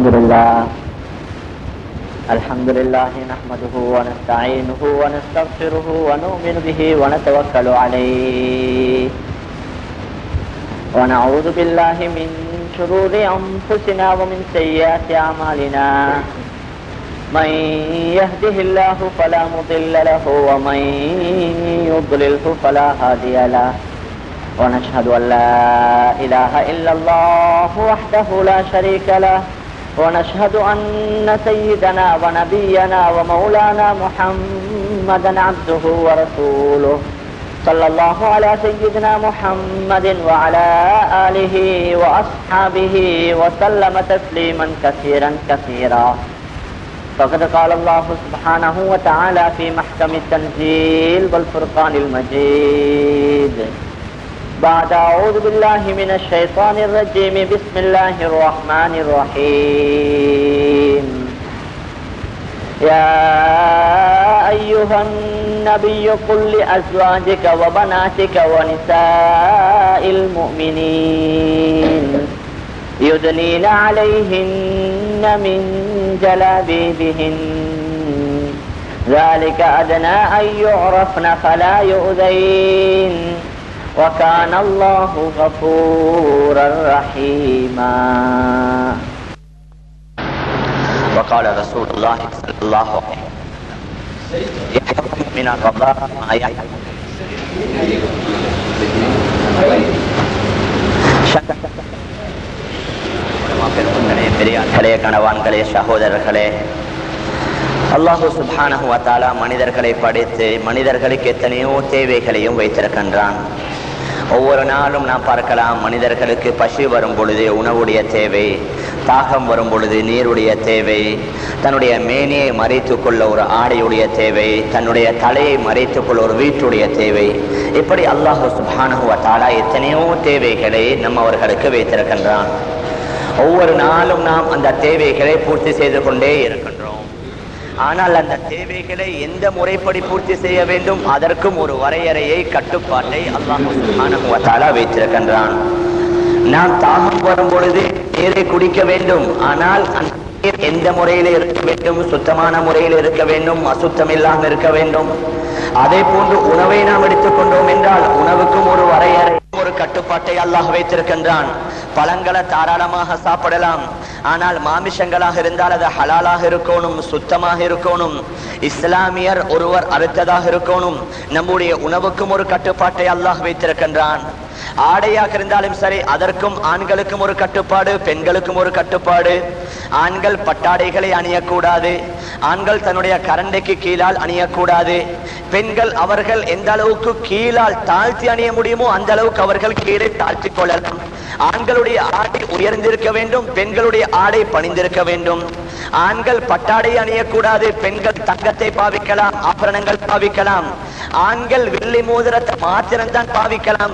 الحمد لله الحمد لله نحمده ونستعينه ونستغفره ونؤمن به ونتوكل عليه ونعوذ بالله من شرور أنفسنا ومن سيئات أعمالنا من يهده الله فلا مضل له ومن يضلله فلا هادي له ونشهد أن لا إله إلا الله وحده لا شريك له ونشهد أن سيدنا ونبينا ومولانا محمدا عبده ورسوله صلى الله على سيدنا محمد وعلى آله وأصحابه وسلم تسليما كثيرا كثيرا فقد قال الله سبحانه وتعالى في محكم التنزيل والفرقان المجيد بعد أعوذ بالله من الشيطان الرجيم بسم الله الرحمن الرحيم يا أيها النبي قل لأزواجك وبناتك ونساء المؤمنين يدنين عليهن من جلابيبهن ذلك أدنى أن يعرفن فلا يؤذين وكان الله غفورا رحيما وقال رسول الله صلى الله عليه وسلم يحكم من الرضاء ما يحكم பெருமக்களே பெரியார்களே கணவான்களே சகோதரர்களே அல்லாஹு சுப்ஹானஹு வத்தாலா மனிதர்களை படைத்து மனிதர்களுக்கு எத்தனையோ தேவைகளையும் வைத்திருக்கின்றான் ஒவ்வொரு நாளும் நாம் பார்க்கலாம் மனிதர்களுக்கு பசி வரும் பொழுது உணவுடைய தேவை தாகம் வரும் பொழுது நீருடைய தேவை தன்னுடைய மேனியை மறைத்துக் கொள்ள ஒரு ஆடையுடைய தேவை தன்னுடைய தலையை மறைத்துக் கொள்ள ஒரு வீட்டுடைய தேவை இப்படி அல்லாஹு சுபானஹுவ தாலா எத்தனையோ தேவைகளை நம்ம அவர்களுக்கு வைத்திருக்கின்றான் ஒவ்வொரு நாளும் நாம் அந்த தேவைகளை பூர்த்தி செய்து கொண்டே இருக்கின்றோம் ஆனால் அந்த தேவைகளை எந்த முறைப்படி பூர்த்தி செய்ய வேண்டும் அதற்கும் ஒரு வரையறையை கட்டுப்பாட்டை அல்லாஹால வைத்திருக்கின்றான் நாம் தாகம் வரும் பொழுது நீரை குடிக்க வேண்டும் ஆனால் அந்த நீர் எந்த முறையில் இருக்க வேண்டும் சுத்தமான முறையில் இருக்க வேண்டும் அசுத்தம் இல்லாமல் இருக்க வேண்டும் அதே போன்று உணவை நாம் எடுத்துக்கொண்டோம் என்றால் உணவுக்கும் ஒரு வரையறை ஒரு கட்டுப்பாட்டை அல்லாஹ் வைத்திருக்கின்றான் பழங்களை தாராளமாக சாப்பிடலாம் ஆனால் மாமிஷங்களாக இருந்தால் அது ஹலாலாக இருக்கணும் சுத்தமாக இருக்கணும் இஸ்லாமியர் ஒருவர் அறுத்ததாக இருக்கணும் நம்முடைய உணவுக்கும் ஒரு கட்டுப்பாட்டை அல்லாஹ் வைத்திருக்கின்றான் ஆடையாக இருந்தாலும் சரி அதற்கும் ஆண்களுக்கும் ஒரு கட்டுப்பாடு பெண்களுக்கும் ஒரு கட்டுப்பாடு ஆண்கள் பட்டாடைகளை அணியக்கூடாது ஆண்கள் தன்னுடைய கரண்டைக்கு கீழால் அணியக்கூடாது பெண்கள் அவர்கள் எந்த அளவுக்கு கீழால் தாழ்த்தி அணிய முடியுமோ அந்த அளவுக்கு அவர்கள் கீழே தாழ்த்தி கொள்ளலாம் ஆண்களுடைய ஆடை உயர்ந்திருக்க வேண்டும் பெண்களுடைய ஆடை பணிந்திருக்க வேண்டும் ஆண்கள் பட்டாடை அணியக்கூடாது பெண்கள் தங்கத்தை பாவிக்கலாம் ஆபரணங்கள் பாவிக்கலாம் ஆண்கள் வெள்ளி மோதிரத்தை மாத்திரம்தான் பாவிக்கலாம்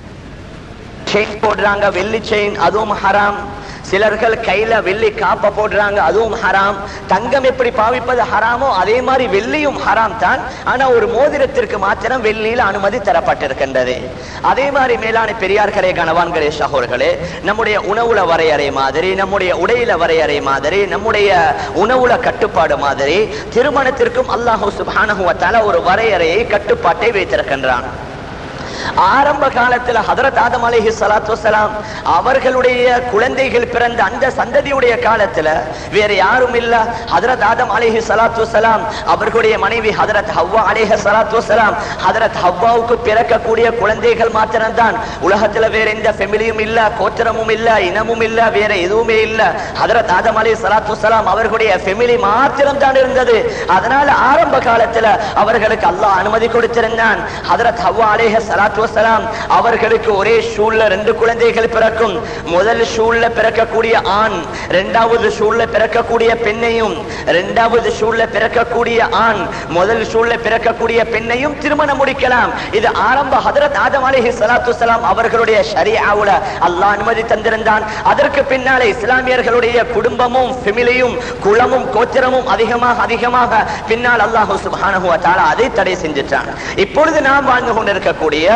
செயின் போடுறாங்க வெள்ளி செயின் அதுவும் ஹராம் சிலர்கள் கையில வெள்ளி காப்ப போடுறாங்க அதுவும் ஹராம் தங்கம் எப்படி பாவிப்பது ஹராமோ அதே மாதிரி வெள்ளியும் ஹராம் தான் ஆனா ஒரு மோதிரத்திற்கு மாத்திரம் வெள்ளியில அனுமதி தரப்பட்டிருக்கின்றது அதே மாதிரி மேலான பெரியார்களே கணவான்களே சகோர்களே நம்முடைய உணவுல வரையறை மாதிரி நம்முடைய உடையில வரையறை மாதிரி நம்முடைய உணவுல கட்டுப்பாடு மாதிரி திருமணத்திற்கும் அல்லாஹூ சுபானகுவத்தால ஒரு வரையறையை கட்டுப்பாட்டை வைத்திருக்கின்றான் ஆரம்ப காலத்துல ஹதரத் ஆதம் அலிஹி சலாத்து வசலாம் அவர்களுடைய குழந்தைகள் பிறந்த அந்த சந்ததியுடைய காலத்துல வேற யாரும் இல்ல ஹதரத் ஆதம் அலிஹி சலாத்து வசலாம் அவர்களுடைய மனைவி ஹதரத் ஹவ்வா அலிஹ சலாத்து வசலாம் ஹதரத் ஹவ்வாவுக்கு பிறக்கக்கூடிய குழந்தைகள் மாத்திரம்தான் உலகத்துல வேற எந்த ஃபெமிலியும் இல்ல கோத்திரமும் இல்ல இனமும் இல்ல வேற எதுவுமே இல்ல ஹதரத் ஆதம் அலி சலாத்து வசலாம் அவர்களுடைய ஃபெமிலி மாத்திரம் தான் இருந்தது அதனால ஆரம்ப காலத்துல அவர்களுக்கு அல்லாஹ் அனுமதி கொடுத்திருந்தான் ஹதரத் ஹவ்வா அலிஹ சலாத்து வசலாம் அவர்களுக்கு ஒரே ஷூல்ல ரெண்டு குழந்தைகள் பிறக்கும் முதல் ஷூல்ல பிறக்கக்கூடிய ஆண் இரண்டாவது ஷூல்ல பிறக்கக்கூடிய பெண்ணையும் இரண்டாவது ஷூல்ல பிறக்கக்கூடிய ஆண் முதல் ஷூல்ல பிறக்கக்கூடிய பெண்ணையும் திருமணம் முடிக்கலாம் இது ஆரம்ப ஹதரத் ஆதம் அலிஹி சலாத்து வசலாம் அவர்களுடைய ஷரியாவுல அல்லாஹ் அனுமதி தந்திருந்தான் அதற்கு பின்னாலே இஸ்லாமியர்களுடைய குடும்பமும் ஃபெமிலியும் குலமும் கோத்திரமும் அதிகமாக அதிகமாக பின்னால் அல்லாஹு சுப்ஹானஹு வ தஆலா அதை தடை செஞ்சிட்டான் இப்பொழுது நாம் வாழ்ந்து கொண்டிருக்கக்கூடிய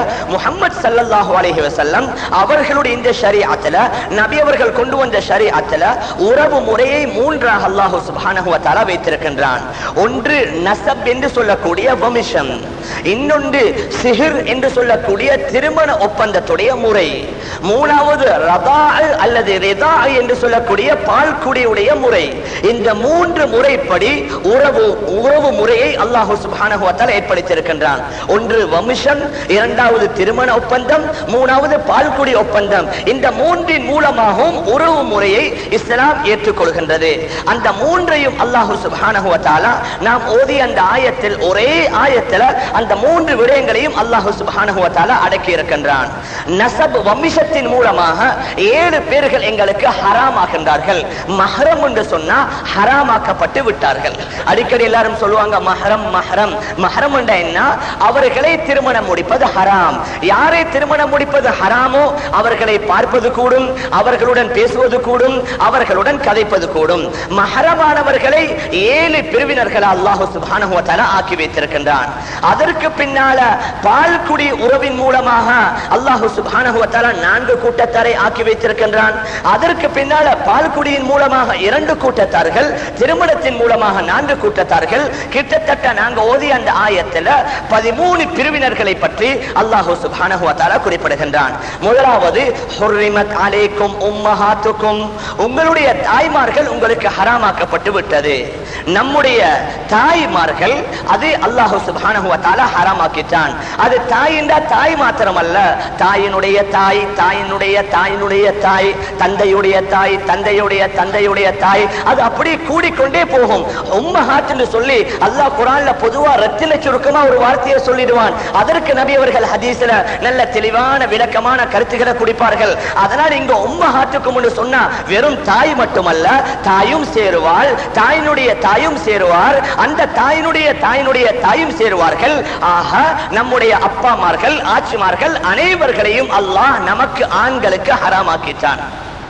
முஹம்மது ஸல்லல்லாஹு அலைஹி வஸல்லம் அவர்களுடைய இந்த ஷரீஅத்துல நபி அவர்கள் கொண்டு வந்த ஷரீஅத்துல உறவு முறையை மூன்றாக அல்லாஹ் சுப்ஹானஹு வ தஆலா வைத்திருக்கின்றான் ஒன்று நசப் என்று சொல்லக்கூடிய வம்சம் இன்னொன்று சிஹிர் என்று சொல்லக்கூடிய திருமண ஒப்பந்தத்துடைய முறை மூணாவது ரதா அல்லது ரிதா என்று சொல்லக்கூடிய பால்குடியுடைய முறை இந்த மூன்று முறைப்படி உறவு உறவு முறையை அல்லாஹு சுப்ஹானஹு வ தஆலா ஏற்படுத்தியிருக்கின்றான் ஒன்று வம்சம் இரண்டாவது திருமண ஒப்பந்தம் மூணாவது பால்குடி ஒப்பந்தம் இந்த மூன்றின் மூலமாகவும் உறவு முறையை இஸ்லாம் ஏற்றுக்கொள்கின்றது அந்த மூன்றையும் அல்லாஹு சுப்ஹானஹு வ தஆலா நாம் ஓதிய அந்த ஆயத்தில் ஒரே ஆயத்தில் அந்த மூன்று விடயங்களையும் அல்லாஹு சுப்ஹானஹு வ தஆலா அடக்கி இருக்கின்றான் நசப் வம்சத்தின் மூலமாக ஏழு பேர்கள் எங்களுக்கு ஹராமாகின்றார்கள் மஹரம் என்று சொன்னா ஹராமாக்கப்பட்டு விட்டார்கள் அடிக்கடி எல்லாரும் சொல்லுவாங்க மஹரம் மஹரம் மஹரம் என்றா என்ன அவர்களை திருமணம் முடிப்பது ஹராம் யாரை திருமணம் முடிப்பது ஹராமோ அவர்களை பார்ப்பது கூடும் அவர்களுடன் பேசுவது கூடும் அவர்களுடன் கதைப்பது கூடும் மஹரமானவர்களை ஏழு பிரிவினர்கள் அல்லாஹு சுப்ஹானஹு வ தஆலா ஆக்கி வைத்திருக்கின்றான் அதற்கு பின்னால பால்குடி உறவின் மூலமாக அல்லாஹு சுப்ஹானஹு வ தஆலா நான்கு கூட்டத்தாரை ஆக்கி வைத்திருக்கின்றான் அதற்கு பின்னால பால்குடியின் மூலமாக இரண்டு கூட்டத்தார்கள் திருமணத்தின் மூலமாக நான்கு கூட்டத்தார்கள் கிட்டத்தட்ட நாங்க ஓதிய அந்த ஆயத்துல பதிமூணு பிரிவினர்களை பற்றி அல்லாஹு சுப்ஹானஹு வ தஆலா குறிப்பிடுகின்றான் முதலாவது ஹுர்ரிமத் அலைக்கும் உம்மஹாத்துக்கும் உங்களுடைய தாய்மார்கள் உங்களுக்கு ஹராமாக்கப்பட்டு விட்டது நம்முடைய தாய்மார்கள் அது அல்லாஹு சுப்ஹானஹு வ தஆலா ஹராமாக்கிட்டான் அது தாயின்றா தாய் மாத்திரமல்ல தாயினுடைய தாய் தாயினுடைய தாயினுடைய தாய் தந்தையுடைய தாய் தந்தையுடைய தந்தையுடைய தாய் அது அப்படியே கூடிக்கொண்டே போகும் உம்மஹாத் என்று சொல்லி அல்லாஹ் குரான்ல பொதுவா ரத்தின சுருக்கமா ஒரு வார்த்தையை சொல்லிடுவான் அதற்கு நபி அவர்கள் ஹதீஸ்ல நல்ல தெளிவான விளக்கமான கருத்துக்களை குடிப்பார்கள் அதனால் இங்க உம்மஹாத்துக்கும் என்று சொன்னா வெறும் தாய் மட்டுமல்ல தாயும் சேருவாள் தாயினுடைய தாயும் சேருவார் அந்த தாயினுடைய தாயினுடைய தாயும் சேருவார்கள் ஆக நம்முடைய அப்பாமார்கள் ஆட்சிமார்கள் அனைவர்களையும் அல்லாஹ் நமக்கு ஆண்களுக்கு ஹராமாக்கிட்டான்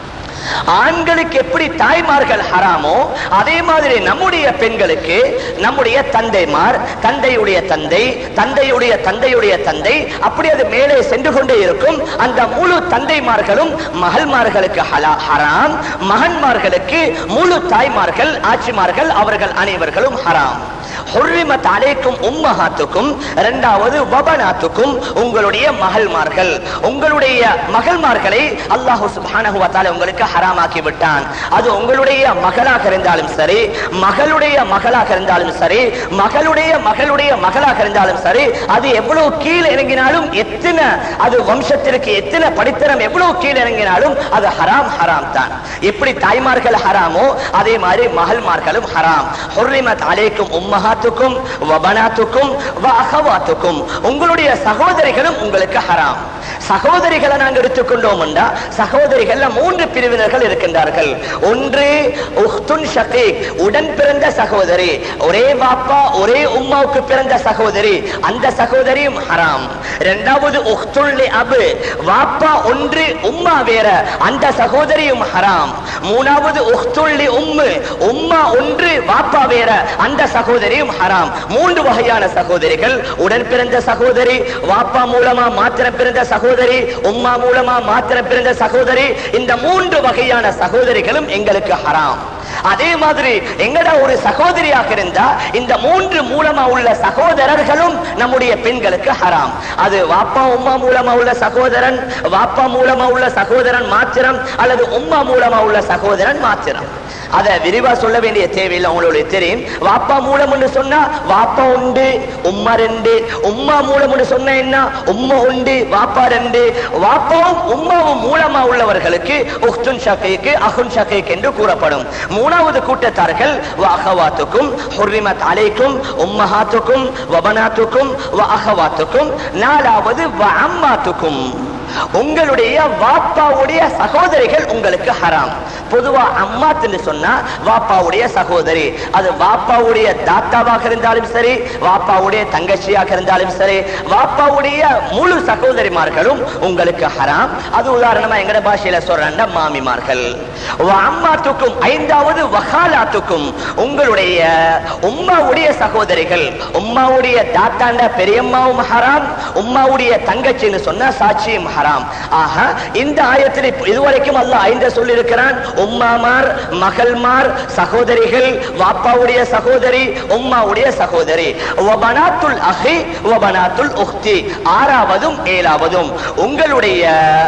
ஆண்களுக்கு எப்படி தாய்மார்கள் ஹராமோ அதே மாதிரி நம்முடைய பெண்களுக்கு நம்முடைய தந்தைமார் தந்தையுடைய தந்தை தந்தையுடைய தந்தையுடைய தந்தை அப்படி அது மேலே சென்று கொண்டே இருக்கும் அந்த முழு தந்தைமார்களும் மகள்மார்களுக்கு ஹலா- ஹராம் மகன்மார்களுக்கு முழு தாய்மார்கள் ஆட்சிமார்கள் அவர்கள் அனைவர்களும் ஹராம் ஹுர்ரிமத் அலைக்கும் உம்மஹாத்துக்கும் இரண்டாவது வபனாத்துக்கும் உங்களுடைய மகள்மார்கள் உங்களுடைய மகள்மார்களை அல்லாஹ் சுப்ஹானஹு வ தஆலா உங்களுக்கு ஹராமாக்கி விட்டான் அது உங்களுடைய மகளாக இருந்தாலும் சரி மகளுடைய மகளாக இருந்தாலும் சரி மகளுடைய மகளுடைய மகளாக இருந்தாலும் சரி அது எவ்வளவு கீழ் இறங்கினாலும் எத்தனை அது வம்சத்திற்கு எத்தனை படித்தரம் எவ்வளவு கீழ் இறங்கினாலும் அது ஹராம் ஹராம் தான் எப்படி தாய்மார்கள் ஹராமோ அதே மாதிரி மகள்மார்களும் ஹராம் ஹுர்ரிமத் அலைக்கும் உம்மஹாத்துக்கும் வபனாத்துக்கும் வ அகவாத்துக்கும் உங்களுடைய சகோதரிகளும் உங்களுக்கு ஹராம் சகோதரிகளை நாங்கள் எடுத்துக்கொண்டோம் என்றா சகோதரிகள்ல மூன்று பிரிவினர்கள் இருக்கின்றார்கள் ஒன்று உஹ்துன் ஷகீக் உடன் பிறந்த சகோதரி ஒரே பாப்பா ஒரே உம்மாவுக்கு பிறந்த சகோதரி அந்த சகோதரியும் ஹராம் இரண்டாவது உஹ்துல் லி அபு வாப்பா ஒன்று உம்மா வேற அந்த சகோதரியும் ஹராம் மூணாவது உஹ்துல் லி உம்மு உம்மா ஒன்று வாப்பா வேற அந்த சகோதரியும் ஹராம் மூன்று வகையான சகோதரிகள் உடன் பிறந்த சகோதரி வாப்பா மூலமா மாத்திரம் பிறந்த சகோதரி உம்மா மூலமா மாத்திரம் பிறந்த சகோதரி இந்த மூன்று வகையான சகோதரிகளும் எங்களுக்கு ஹராம் அதே மாதிரி எங்கடா ஒரு சகோதரியாக இருந்தா இந்த மூன்று மூலமா உள்ள சகோதரர்களும் நம்முடைய பெண்களுக்கு ஹராம் அது வாப்பா உம்மா மூலமா உள்ள சகோதரன் வாப்பா மூலமா உள்ள சகோதரன் மாத்திரம் அல்லது உம்மா மூலமா உள்ள சகோதரன் மாத்திரம் அதை விரிவா சொல்ல வேண்டிய தேவையில்லை உங்களுக்கு தெரியும் வாப்பா மூலம் என்று சொன்னா வாப்பா உண்டு உம்மா ரெண்டு உம்மா மூலம் என்று சொன்னா என்ன உம்மா உண்டு வாப்பா ரெண்டு வாப்பாவும் உம்மாவும் மூலமா உள்ளவர்களுக்கு உஹ்துன் ஷகீக்கு அஹுன் ஷகீக் என்று கூறப்படும் மூணாவது கூட்டத்தார்கள் அகவாத்துக்கும் ஹுர்ரிமத் அலைக்கும் உம்மஹாத்துக்கும் வபனாத்துக்கும் வ அகவாத்துக்கும் நாலாவது வ அம்மாத்துக்கும் உங்களுடைய வாப்பாவுடைய சகோதரிகள் உங்களுக்கு ஹராம் பொதுவா அம்மாத்துன்னு சொன்னா வாப்பாவுடைய சகோதரி அது வாப்பாவுடைய தாத்தாவாக இருந்தாலும் சரி வாப்பாவுடைய தங்கச்சியாக இருந்தாலும் சரி வாப்பாவுடைய முழு சகோதரிமார்களும் உங்களுக்கு ஹராம் அது உதாரணமா எங்கட பாஷையில சொல்றாங்க மாமிமார்கள் அம்மாத்துக்கும் ஐந்தாவது வகாலாத்துக்கும் உங்களுடைய உம்மாவுடைய சகோதரிகள் உம்மாவுடைய தாத்தாண்ட பெரியம்மாவும் ஹராம் உம்மாவுடைய தங்கச்சின்னு சொன்னா சாட்சியும் ஹராம் ஆக இந்த ஆயத்தில் இப்ப இதுவரைக்கும் அல்லாஹ் ஐந்த சொல்லியிருக்கிறான் உம்மாமார் மகள்மார் சகோதரிகள் வாப்பாவுடைய சகோதரி உம்மாவுடைய சகோதரி வபனாத்துல் அஹி வபனாத்துல் உக்தி ஆறாவதும் ஏழாவதும் உங்களுடைய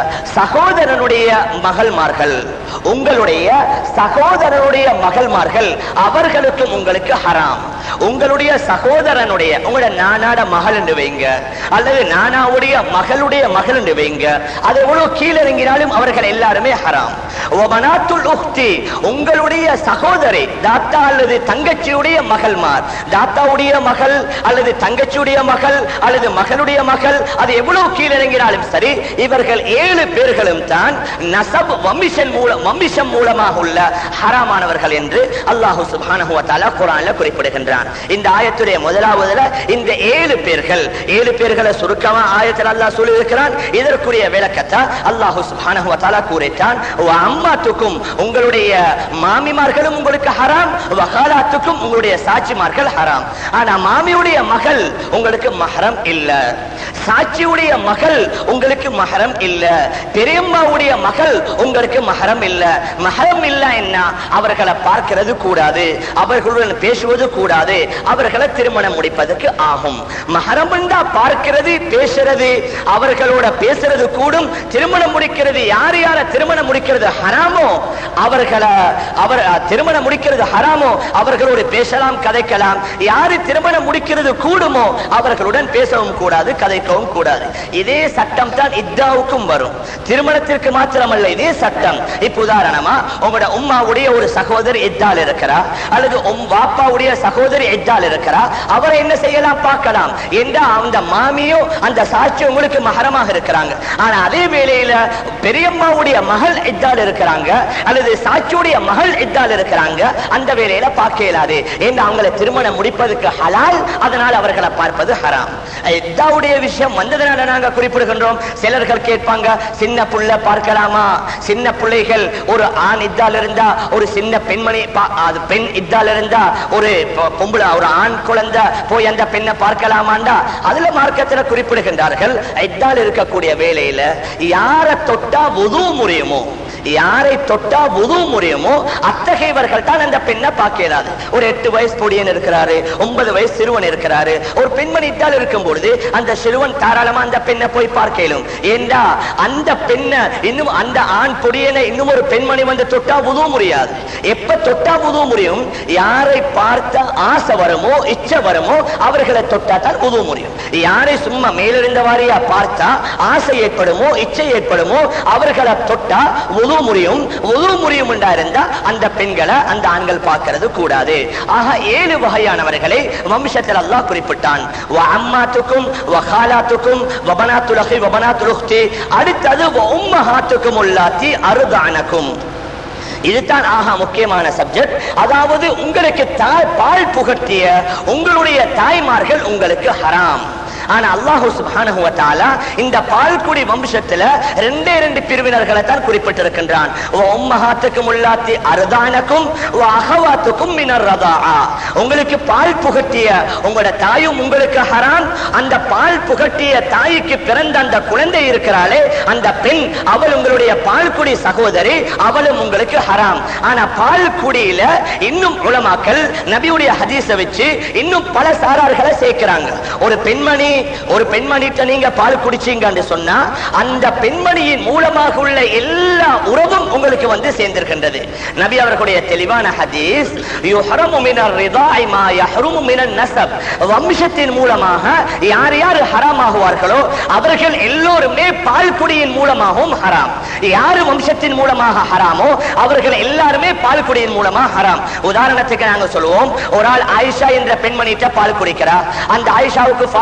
சகோதரனுடைய மகள்மார்கள் உங்களுடைய சகோதரனுடைய மகள்மார்கள் அவர்களுக்கும் உங்களுக்கு ஹராம் உங்களுடைய சகோதரனுடைய உங்களோட நானாட மகள் என்று வைங்க அல்லது நானாவுடைய மகளுடைய மகள் என்று வைங்க அது எவ்வளவு கீழிறங்கினாலும் அவர்கள் எல்லாருமே ஹராம் ஒபனாத்துல் உக்தி உங்களுடைய சகோதரி தாத்தா அல்லது தங்கச்சியுடைய மகள்மார் தாத்தாவுடைய மகள் அல்லது தங்கச்சியுடைய மகள் அல்லது மகளுடைய மகள் அது எவ்வளவு கீழிறங்கினாலும் சரி இவர்கள் ஏழு பேர்களும் தான் நசப் வம்மிஷன் மூலம் வம்மிஷம் மூலமாக உள்ள ஹராமானவர்கள் என்று அல்லாஹு சுப்ஹானஹு வ தஆலா குர்ஆன்ல குறிப்பிடுகின்றான் இந்த ஆயத்துடைய முதலாவதுல இந்த ஏழு பேர்கள் ஏழு பேர்களை சுருக்கமா ஆயத்தில் அல்லாஹ் சொல்லி இருக்கிறான் இதற்குரிய விளக்கத்தை அல்லாஹு சுப்ஹானஹு வ தஆலா கூறிட்டான் வ அம்மாத்துக்கும் உங்களுடைய மாமிமார்களும் உங்களுக்கு ஹராம் வகாலாத்துக்கும் உங்களுடைய சாட்சிமார்கள் ஹராம் ஆனா மாமியுடைய மகள் உங்களுக்கு மஹரம் இல்ல சாட்சியுடைய மகள் உங்களுக்கு மஹரம் இல்ல பெரியம்மாவுடைய மகள் உங்களுக்கு மஹரம் இல்ல மஹரம் இல்ல என்ன அவர்களை பார்க்கிறது கூடாது அவர்களுடன் பேசுவது கூடாது அவர்களை திருமணம் முடிப்பதற்கு ஆகும் மஹரம் என்றா பார்க்கிறது பேசுறது அவர்களோட பேசுறது கூடும் திருமணம் முடிக்கிறது யார் யார திருமணம் முடிக்கிறது ஹராமோ அவர்களை அவர் அஹ், திருமணம் முடிக்கிறது ஹராமோ அவர்களோடு பேசலாம் கதைக்கலாம் யாரு திருமணம் முடிக்கிறது கூடுமோ அவர்களுடன் பேசவும் கூடாது கதைக்கவும் கூடாது இதே சட்டம் தான் இத்தாவுக்கும் வரும் திருமணத்திற்கு மாத்திரமல்ல இதே சட்டம் இப்ப உதாரணமா உங்களோட உம்மாவுடைய ஒரு சகோதரி இத்தால் இருக்கிறா அல்லது உம் வாப்பாவுடைய சகோதரி இத்தால் இருக்கிறா அவரை என்ன செய்யலாம் பார்க்கலாம் என்ற அந்த மாமியோ அந்த சாட்சி உங்களுக்கு மகரமாக இருக்கிறாங்க ஆனா அதே வேளையில பெரியம்மாவுடைய மகள் இத்தால் இருக்கிறாங்க அல்லது சாட்சியுடைய மகள் இத்தால் இருக்கிறாங்க அந்த வேளையில பார்க்க இயலாது ஏன்னா அவங்களை திருமணம் முடிப்பதற்கு ஹலால் அதனால் அவர்களை பார்ப்பது ஹராம் இத்தாவுடைய விஷயம் வந்ததுனால நாங்க குறிப்பிடுகின்றோம் சிலர்கள் கேட்பாங்க சின்ன புள்ள பார்க்கலாமா சின்ன பிள்ளைகள் ஒரு ஆண் இத்தால் இருந்தா ஒரு சின்ன பெண்மணி பா- அது பெண் இத்தால் இருந்தா ஒரு பொ- பொம்பளை ஒரு ஆண் குழந்தை போய் அந்த பெண்ணை பார்க்கலாமாண்டா அதுல மார்க்கத்துல குறிப்பிடுகின்றார்கள் இத்தால் இருக்கக்கூடிய வேலையில யாரை தொட்டா உது முறையுமோ யாரை தொட்டா உது முறையுமோ அத்தகையவர்கள் தான் அந்த பெண்ணை பார்க்க இயலாது ஒரு எட்டு வயசு பொடியன் இருக்கிறாரு ஒன்பது வயசு சிறுவன் இருக்கிறாரு ஒரு பெண்மணி இத்தால் இருக்கும் பொழுது அந்த சிறுவன் தாராளமா அந்த பெண்ணை போய் பார்க்க இயலும் ஏண்டா அந்த பெண்ணை இன்னும் அந்த ஆண் பொடியனை இன்னும் ஒரு பெண்மணி வந்து தொட்டா உதவ முடியாது எப்ப தொட்டா உதவ முடியும் யாரை பார்த்த ஆசை வருமோ இச்சை வருமோ அவர்களை தொட்டா தான் உதவ முடியும் யாரை சும்மா மேலிருந்த வாரியா பார்த்தா ஆசை ஏற்படுமோ இச்சை ஏற்படுமோ அவர்களை தொட்டா உதவ முடியும் உதவ முடியும் என்றா இருந்தா அந்த பெண்களை அந்த ஆண்கள் பார்க்கிறது கூடாது ஆக ஏழு வகையானவர்களை வம்சத்தில் அல்லாஹ் குறிப்பிட்டான் வ அம்மாத்துக்கும் வ காலாத்துக்கும் வபனாத்துல் அஹி வபனாத்துல் உக்தி அடுத்தது வ உம்மஹாத்துக்கும் உள்ளாத்தி அருதானக்கும் இதுதான் ஆகா முக்கியமான சப்ஜெக்ட் அதாவது உங்களுக்கு தாய் பால் புகட்டிய உங்களுடைய தாய்மார்கள் உங்களுக்கு ஹராம் ஆனா அல்லாஹு சுப்ஹானஹு வ தஆலா இந்த பால்குடி வம்சத்துல ரெண்டே ரெண்டு பிரிவினர்களை தான் குறிப்பிட்டிருக்கின்றான் வ உம்மஹாத்துக்கும் உள்ளாத்தி அர்தானக்கும் வ அகவாத்துக்கும் மினர் ரதாஆ உங்களுக்கு பால் புகட்டிய உங்களோட தாயும் உங்களுக்கு ஹராம் அந்த பால் புகட்டிய தாய்க்கு பிறந்த அந்த குழந்தை இருக்கிறாளே அந்த பெண் அவள் உங்களுடைய பால்குடி சகோதரி அவளும் உங்களுக்கு ஹராம் ஆனா பால்குடியில இன்னும் உலமாக்கள் நபியுடைய ஹதீஸை வச்சு இன்னும் பல சாரார்களை சேர்க்கிறாங்க ஒரு பெண்மணி ஒரு பெண்மணிட்ட நீங்க பால் குடிச்சீங்கன்னு சொன்னா அந்த பெண்மணியின் மூலமாக உள்ள எல்லா உறவும் உங்களுக்கு வந்து சேர்ந்திருக்கின்றது நபி அவர்களுடைய தெளிவான ஹதீஸ் யுஹரமு மினர் ரிதாய் மா யஹ்ருமு மினன் நஸப் வம்சத்தின் மூலமாக யார் யார் ஹராம் ஆகுவார்களோ அவர்கள் எல்லோருமே பால் குடியின் மூலமாகவும் ஹராம் யாரு வம்சத்தின் மூலமாக ஹராமோ அவர்கள் எல்லாருமே பால் குடியின் மூலமா ஹராம் உதாரணத்துக்கு நாங்க சொல்லுவோம் ஒரு ஆள் ஆயிஷா என்ற பெண்மணிட்ட பால் குடிக்கிறா அந்த ஆயிஷாவுக்கு ஃபாத்திமான்னு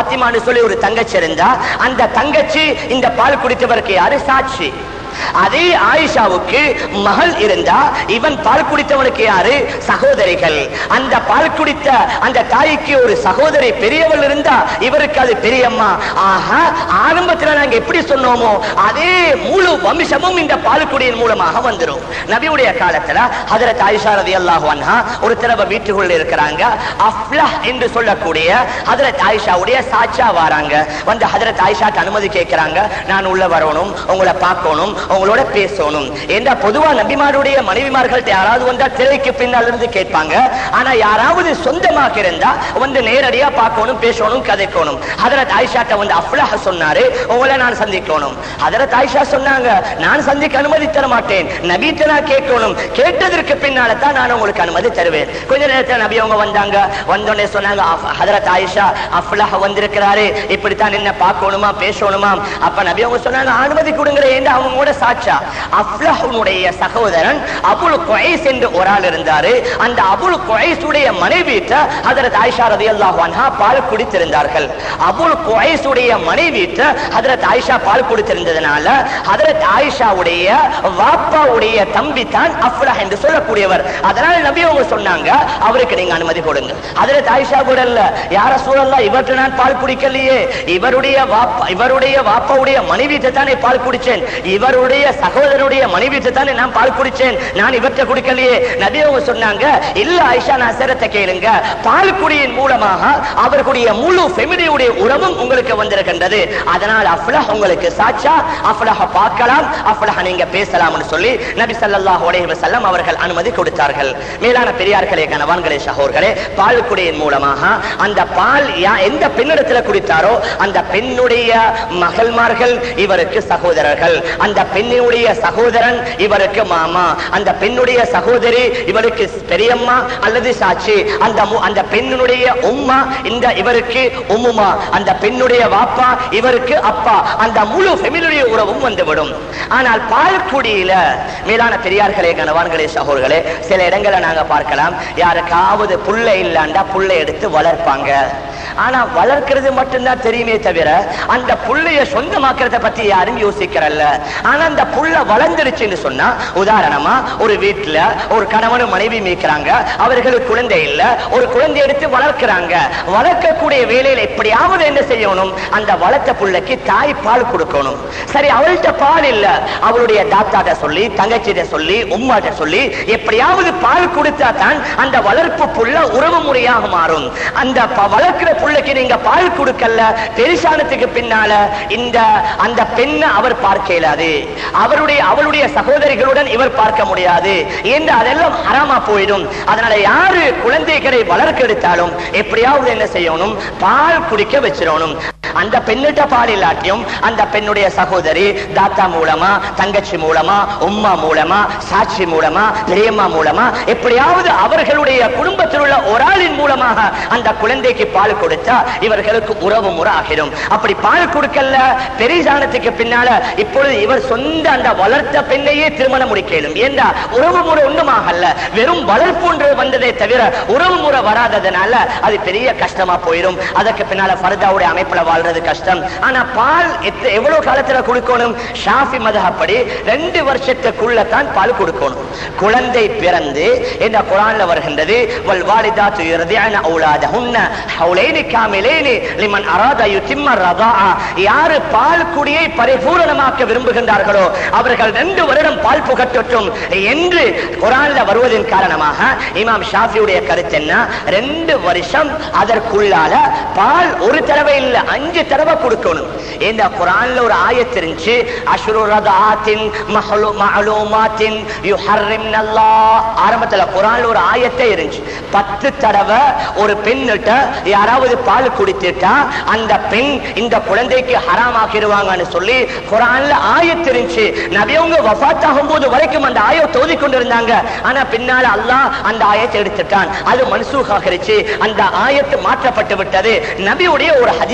சொல்லி ஒரு தங்கச்சி இருந்தா அந்த தங்கச்சி இந்த பால் குடித்தவருக்கு யாரு சாட்சி அதே ஆயிஷாவுக்கு மகள் இருந்தா இவன் பால் குடித்தவனுக்கு யாரு சகோதரிகள் அந்த பால் குடித்த அந்த தாய்க்கு ஒரு சகோதரி பெரியவள் இருந்தா இவருக்கு அது பெரியம்மா ஆஹா ஆரம்பத்துல நாங்க எப்படி சொன்னோமோ அதே முழு வம்சமும் இந்த பால் குடியின் மூலமாக வந்துரும் நபியுடைய காலத்துல ஹதரத் ஆயிஷா ரலியல்லாஹு அன்ஹா ஒரு தடவை வீட்டுக்குள்ள இருக்கிறாங்க அஃப்லஹ் என்று சொல்லக்கூடிய ஹதரத் ஆயிஷாவுடைய சாட்சா வராங்க வந்து ஹதரத் ஆயிஷாக்கு அனுமதி கேட்கிறாங்க நான் உள்ள வரணும் உங்களை பார்க்கணும் உங்களோட பேசணும் என்ற பொதுவா நபிமாருடைய மனைவிமார்கள்ட்ட யாராவது வந்தா திரைக்கு பின்னால் இருந்து கேட்பாங்க ஆனா யாராவது சொந்தமாக இருந்தா வந்து நேரடியா பார்க்கணும் பேசணும் கதைக்கணும் ஹதரத் ஆயிஷாட்ட வந்து அஃப்லஹ் சொன்னாரு உங்களை நான் சந்திக்கணும் ஹதரத் ஆயிஷா சொன்னாங்க நான் சந்திக்க அனுமதி தர மாட்டேன் நபிட்ட நான் கேட்கணும் கேட்டதற்கு பின்னால தான் நான் உங்களுக்கு அனுமதி தருவேன் கொஞ்ச நேரத்துல நபி அவங்க வந்தாங்க வந்தோடனே சொன்னாங்க "அஃப்- ஹதரத் ஆயிஷா அஃப்லஹ் வந்திருக்கிறாரு இப்படித்தான் என்ன பார்க்கணுமா பேசணுமா அப்ப நபி அவங்க சொன்னாங்க அனுமதி கொடுங்கிற ஏண்டா அவங்களோட சாட்சா அஃப்லஹுனுடைய சகோதரன் அபுல் குவைஸ் என்று ஒரு ஆள் இருந்தாரு அந்த அபுல் குவைஸுடைய மனைவிட்ட ஹதரத் ஆயிஷா ரலியல்லாஹு அன்ஹா பால் குடித்திருந்தார்கள் அபுல் குவைஸுடைய மனைவிட்ட ஹதரத் ஆயிஷா பால் குடித்திருந்ததனால ஹதரத் ஆயிஷாவுடைய வாப்பாவுடைய தம்பி தான் அஃப்லஹ் என்று சொல்லக்கூடியவர் அதனால நபி அவங்க சொன்னாங்க அவருக்கு நீங்க அனுமதி கொடுங்க ஹதரத் ஆயிஷா கூட இல்ல யார சூழல்ல இவற்றை நான் பால் குடிக்கலையே இவருடைய வாப்பா இவருடைய வாப்பாவுடைய மனைவிட்ட தானே பால் குடிச்சேன் இவருடைய சகோதரருடைய மனைவிட்ட தானே நான் பால் குடிச்சேன் நான் இவற்றை குடிக்கலையே நபி அவங்க சொன்னாங்க இல்ல ஆயிஷா நான் சிரத்தை கேளுங்க பால் குடியின் மூலமாக அவர்களுடைய முழு ஃபெமிலியுடைய உறவும் உங்களுக்கு வந்திருக்கின்றது அதனால் அஃப்லஹ் உங்களுக்கு சாட்சா அஃப்லஹ பார்க்கலாம் அஃப்லஹ நீங்க பேசலாம்னு சொல்லி நபி ஸல்லல்லாஹு அலைஹி வஸல்லம் அவர்கள் அனுமதி கொடுத்தார்கள் மேலான பெரியார்களே கணவான்களே சகோர்களே பால் குடியின் மூலமாக அந்த பால் யா- எந்த பெண்ணிடத்துல குடித்தாரோ அந்த பெண்ணுடைய மகள்மார்கள் இவருக்கு சகோதரர்கள் அந்த பெண்ணுடைய சகோதரன் இவருக்கு மாமா அந்த பெண்ணுடைய சகோதரி இவருக்கு பெரியம்மா அல்லது சாட்சி அந்த மு- அந்த பெண்ணுடைய உம்மா இந்த இவருக்கு உம்முமா அந்த பெண்ணுடைய வாப்பா இவருக்கு அப்பா அந்த முழு ஃபெமிலியுடைய உறவும் வந்துவிடும் ஆனால் பால்குடியில மேலான பெரியார்களே கணவான்களே சகோதரர்களே சில இடங்களை நாங்க பார்க்கலாம் யாருக்காவது புள்ள இல்லாண்டா புள்ள எடுத்து வளர்ப்பாங்க ஆனா வளர்க்கிறது மட்டும்தான் தெரியுமே தவிர அந்த புள்ளைய சொந்தமாக்குறத பத்தி யாரும் யோசிக்கிறல்ல ஆனா அந்த புள்ள வளர்ந்துருச்சுன்னு சொன்னா உதாரணமா ஒரு வீட்டுல ஒரு கணவனும் மனைவி மீக்கிறாங்க அவர்களுக்கு குழந்தை இல்ல ஒரு குழந்தை எடுத்து வளர்க்கிறாங்க வளர்க்கக்கூடிய வேலையில எப்படியாவது என்ன செய்யணும் அந்த வளர்த்த புள்ளைக்கு தாய் பால் கொடுக்கணும் சரி அவள்கிட்ட பால் இல்ல அவளுடைய தாத்தாட்ட சொல்லி தங்கச்சிட்ட சொல்லி உம்மாட்ட சொல்லி எப்படியாவது பால் கொடுத்தா தான் அந்த வளர்ப்பு புள்ள உறவு முறையாக மாறும் அந்த ப- வளர்க்கிற புள்ளைக்கு நீங்க பால் கொடுக்கல பெருசானத்துக்கு பின்னால இந்த அந்த பெண்ணை அவர் பார்க்க இயலாது அவருடைய அவளுடைய சகோதரிகளுடன் இவர் பார்க்க முடியாது என்று அதெல்லாம் ஹராமா போயிடும் அதனால யாரு குழந்தைகளை வளர்க்க எடுத்தாலும் எப்படியாவது என்ன செய்யணும் பால் குடிக்க வச்சிடணும் அந்த பெண்ணிட்ட பால் இல்லாட்டியும் அந்த பெண்ணுடைய சகோதரி தாத்தா மூலமா தங்கச்சி மூலமா உம்மா மூலமா சாட்சி மூலமா பெரியம்மா மூலமா எப்படியாவது அவர்களுடைய குடும்பத்தில் உள்ள ஒரு ஆளின் மூலமாக அந்த குழந்தைக்கு பால் கொடுத்தா இவர்களுக்கு உறவு முறை ஆகிடும் அப்படி பால் கொடுக்கல பெரிசானத்துக்கு பின்னால இப்பொழுது இவர் சொந்த அந்த வளர்த்த பெண்ணையே திருமணம் முடிக்கலும் ஏண்டா உறவு முறை ஒண்ணுமாகல்ல வெறும் வளர்ப்புன்று வந்ததே தவிர உறவு முறை வராததுனால அது பெரிய கஷ்டமா போயிடும் அதற்கு பின்னால ஃபர்தாவுடைய அமைப்புல வாழ்றது கஷ்டம் ஆனா பால் எத்த- எவ்வளவு காலத்துல கொடுக்கணும் ஷாஃபி மதஹப்படி ரெண்டு வருஷத்துக்குள்ள தான் பால் கொடுக்கணும் குழந்தை பிறந்து இந்த குரான்ல வருகின்றது வல் வாலிதாத்து யுர்திஅன அவுலாதஹுன்ன ஹவுலைனி காமிலைனி லிமன் அராத யுத்திம்ம ரதாஅ யாரு பால் குடியை பரிபூரணமாக்க விரும்புகின்றார்களோ அவர்கள் ரெண்டு வருடம் பால் புகட்டட்டும் என்று குரான்ல வருவதன் காரணமாக இமாம் ஷாஃபியுடைய கருத்து என்ன ரெண்டு வருஷம் அதற்குள்ளால பால் ஒரு தடவை இல்ல அஞ்சு தடவை கொடுக்கணும் இந்த குரான்ல ஒரு ஆயத்து இருந்துச்சு அஷ்ரு ரதாத்தின் மஹலு மஅலூமாத்தின் யுஹர்ரிம்னல்லாஹ் ஆரம்பத்துல குரான்ல ஒரு ஆயத்தே இருந்துச்சு பத்து தடவை ஒரு பெண்ணிட்ட யாராவது பால் குடித்துட்டா அந்த பெண் இந்த குழந்தைக்கு ஹராமாக்கிடுவாங்கன்னு சொல்லி குரான்ல ஆயத்து இருந்துச்சு நபியவங்க வஃபாத்தாகும் போது வரைக்கும் அந்த ஆயத்தை தோதி கொண்டிருந்தாங்க ஆனா பின்னால அல்லாஹ் அந்த ஆயத்தை எடுத்துட்டான் அது மன்சூக் ஆகிருச்சு அந்த ஆயத்து மாற்றப்பட்டு விட்டது நபியுடைய ஒரு ஹதீஸை வச்சு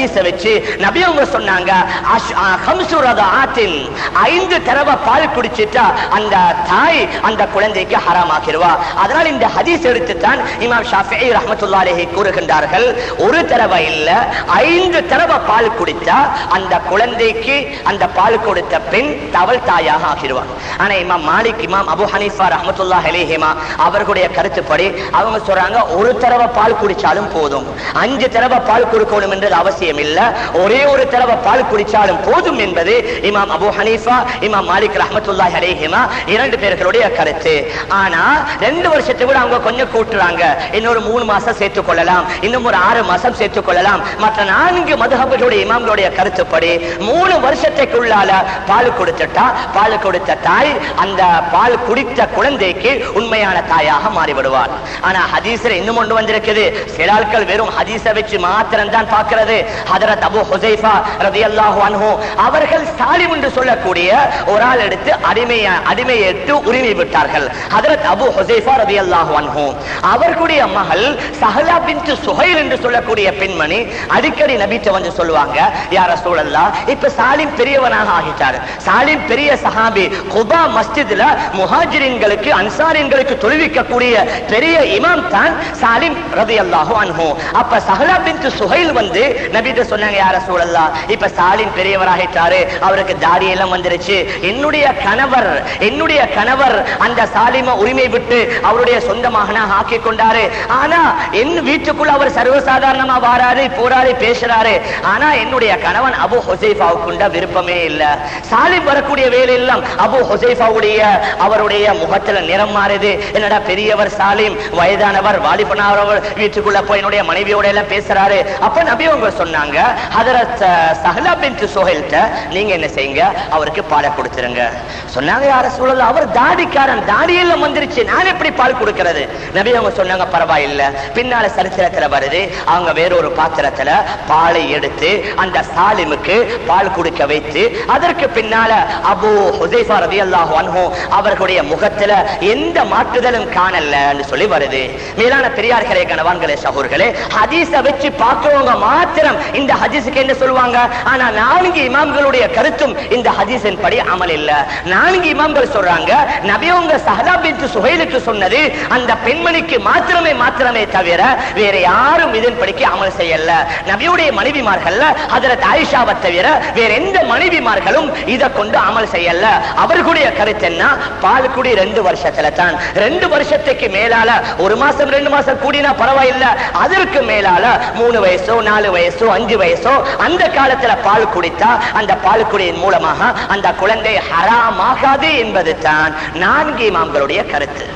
வந்துச்சு நபி அவங்க சொன்னாங்க அஷ்- ஆ, ஹம்சு ரதஆத்தின், ஐந்து தடவை பால் குடிச்சிட்டா அந்த தாய் அந்த குழந்தைக்கு ஹராமாக்கிடுவா அதனால் இந்த ஹதீஸ் எடுத்துத்தான் இமாம் ஷாஃபிஈ ரஹ்மத்துல்லாஹி அலைஹி கூறுகின்றார்கள் ஒரு தடவை இல்ல ஐந்து தடவை பால் குடித்தா அந்த குழந்தைக்கு அந்த பால் கொடுத்த பெண் தவள் தாயாக ஆகிடுவார் ஆனா இமாம் மாலிக் இமாம் அபு ஹனீஃபா ரஹ்மத்துல்லாஹி அலைஹிமா அவர்களுடைய கருத்துப்படி அவங்க சொல்றாங்க ஒரு தடவை பால் குடிச்சாலும் போதும் அஞ்சு தடவை பால் கொடுக்கணும் என்றது அவசியம் இல்ல ஒரே ஒரு தடவை பால் குடிச்சாலும் போதும் என்பது இமாம் அபு ஹனீஃபா இமாம் மாலிக் ரஹ்மத்துல்லாஹி அலைஹிமா இரண்டு பேர்களுடைய கருத்து ஆனா ரெண்டு வருஷத்தை விட அவங்க கொஞ்சம் கூட்டுறாங்க இன்னொரு மூணு மாசம் சேர்த்துக் கொள்ளலாம் இன்னும் ஒரு ஆறு மாசம் சேர்த்துக் கொள்ளலாம் மற்ற நான்கு மதுஹபுடைய இமாம்களுடைய கருத்துப்படி மூணு வருஷத்துக்குள்ளால பால் கொடுத்துட்டா பால் கொடுத்த தாய் அந்த பால் குடித்த குழந்தைக்கு உண்மையான தாயாக மாறிவிடுவார் ஆனா ஹதீஸ்ல இன்னும் ஒன்று வந்திருக்குது சில ஆட்கள் வெறும் ஹதீஸை வச்சு மாத்திரம் தான் பார்க்கிறது ஹதரத் அபு ஹுசைஃபா ரதியல்லாஹு அன்ஹு அவர்கள் சாலிம் என்று சொல்லக்கூடிய ஒரு ஆள் எடுத்து அடிமைய அடிமையேற்று உரிமை விட்டார்கள் ஹதரத் அபு ஹுசைஃபா ரதியல்லாஹு அன்ஹு அவர்களுடைய மகள் சஹலா பின்த் சுஹைல் என்று சொல்லக்கூடிய பெண்மணி அடிக்கடி நபிட்ட வந்து சொல்லுவாங்க யார சூழல்லா இப்ப சாலிம் பெரியவனாக ஆகிட்டார் சாலிம் பெரிய சஹாபி குபா மஸ்ஜித்ல முஹாஜிரின்களுக்கு அன்சாரின்களுக்கு தொழுவிக்கக்கூடிய பெரிய இமாம் தான் சாலிம் ரதியல்லாஹு அன்ஹு அப்ப சஹலா பின்த் சுஹைல் வந்து நபிட்ட சொன்னாங்க யார சூழல்லா இப்ப சாலிம் பெரியவராகிட்டாரு அவருக்கு தாடி எல்லாம் வந்துருச்சு என்னுடைய கணவர் என்னுடைய கணவர் அந்த சாலிம உரிமை விட்டு அவருடைய சொந்த மகனாக ஆக்கி கொண்டாரு ஆனா என் வீட்டுக்குள்ள அவர் சர்வசாதாரணமா வாராரு போறாரு பேசுறாரு ஆனா என்னுடைய கணவன் அபு ஹுசைஃபாவுக்குண்ட விருப்பமே இல்ல சாலிம் வரக்கூடிய வேலையெல்லாம் அபு ஹுசைஃபாவுடைய அவருடைய முகத்துல நிறம் மாறுது என்னடா பெரியவர் சாலிம் வயதானவர் வாலிபனானவர் வீட்டுக்குள்ள போய் என்னுடைய மனைவியோட எல்லாம் பேசுறாரு அப்ப நபி அவங்க சொன்னாங்க ஹதரத் சஹலா பின் சுஹைல்ட்ட நீங்க என்ன செய்யுங்க அவருக்கு பாலை கொடுத்துருங்க சொன்னாங்க யார சூழல் அவர் தாடிக்காரன் தாடியெல்லாம் வந்துருச்சு நான் எப்படி பால் கொடுக்கிறது நபி அவங்க சொன்னாங்க பரவாயில்ல பின்னால சரித்திரத்துல வருது அவங்க வேறொரு பாத்திரத்துல பாலை எடுத்து அந்த சாலிமுக்கு பால் குடிக்க வைத்து அதற்கு பின்னால அபு ஹுதைஃபா ரலியல்லாஹு அன்ஹு அவர்களுடைய முகத்துல எந்த மாற்றுதலும் காணலன்னு சொல்லி வருது மேலான பெரியார்களே கணவான்களே சகோர்களே ஹதீஸ வச்சு பார்க்கிறவங்க மாத்திரம் இந்த ஹதீஸுக்கு என்ன சொல்லுவாங்க ஆனா நான்கு இமாம்களுடைய கருத்தும் இந்த ஹதீஸின் படி அமல் இல்ல நான்கு இமாம்கள் சொல்றாங்க நபியவங்க சஹலா பின்த் சுஹைலுக்கு சொன்னது அந்த பெண்மணிக்கு மாத்திரமே மாத்திரமே தவிர வேற யாரும் இதன் படிக்கு அமல் செய்யல நபியுடைய மனைவிமார்கள்ல ஹதரத் ஆயிஷாவை தவிர வேற எந்த மனைவிமார்களும் இதை கொண்டு அமல் செய்யல அவர்களுடைய கருத்து என்ன பால் குடி ரெண்டு வருஷத்துல தான் ரெண்டு வருஷத்துக்கு மேலால ஒரு மாசம் ரெண்டு மாசம் கூடினா பரவாயில்ல அதற்கு மேலால மூணு வயசோ நாலு வயசோ அஞ்சு வயசோ அந்த காலத்துல பால் குடித்தா அந்த பால் குடியின் மூலமாக அந்த குழந்தை ஹராமாகாது என்பது தான் நான்கு இமாம்களுடைய கருத்து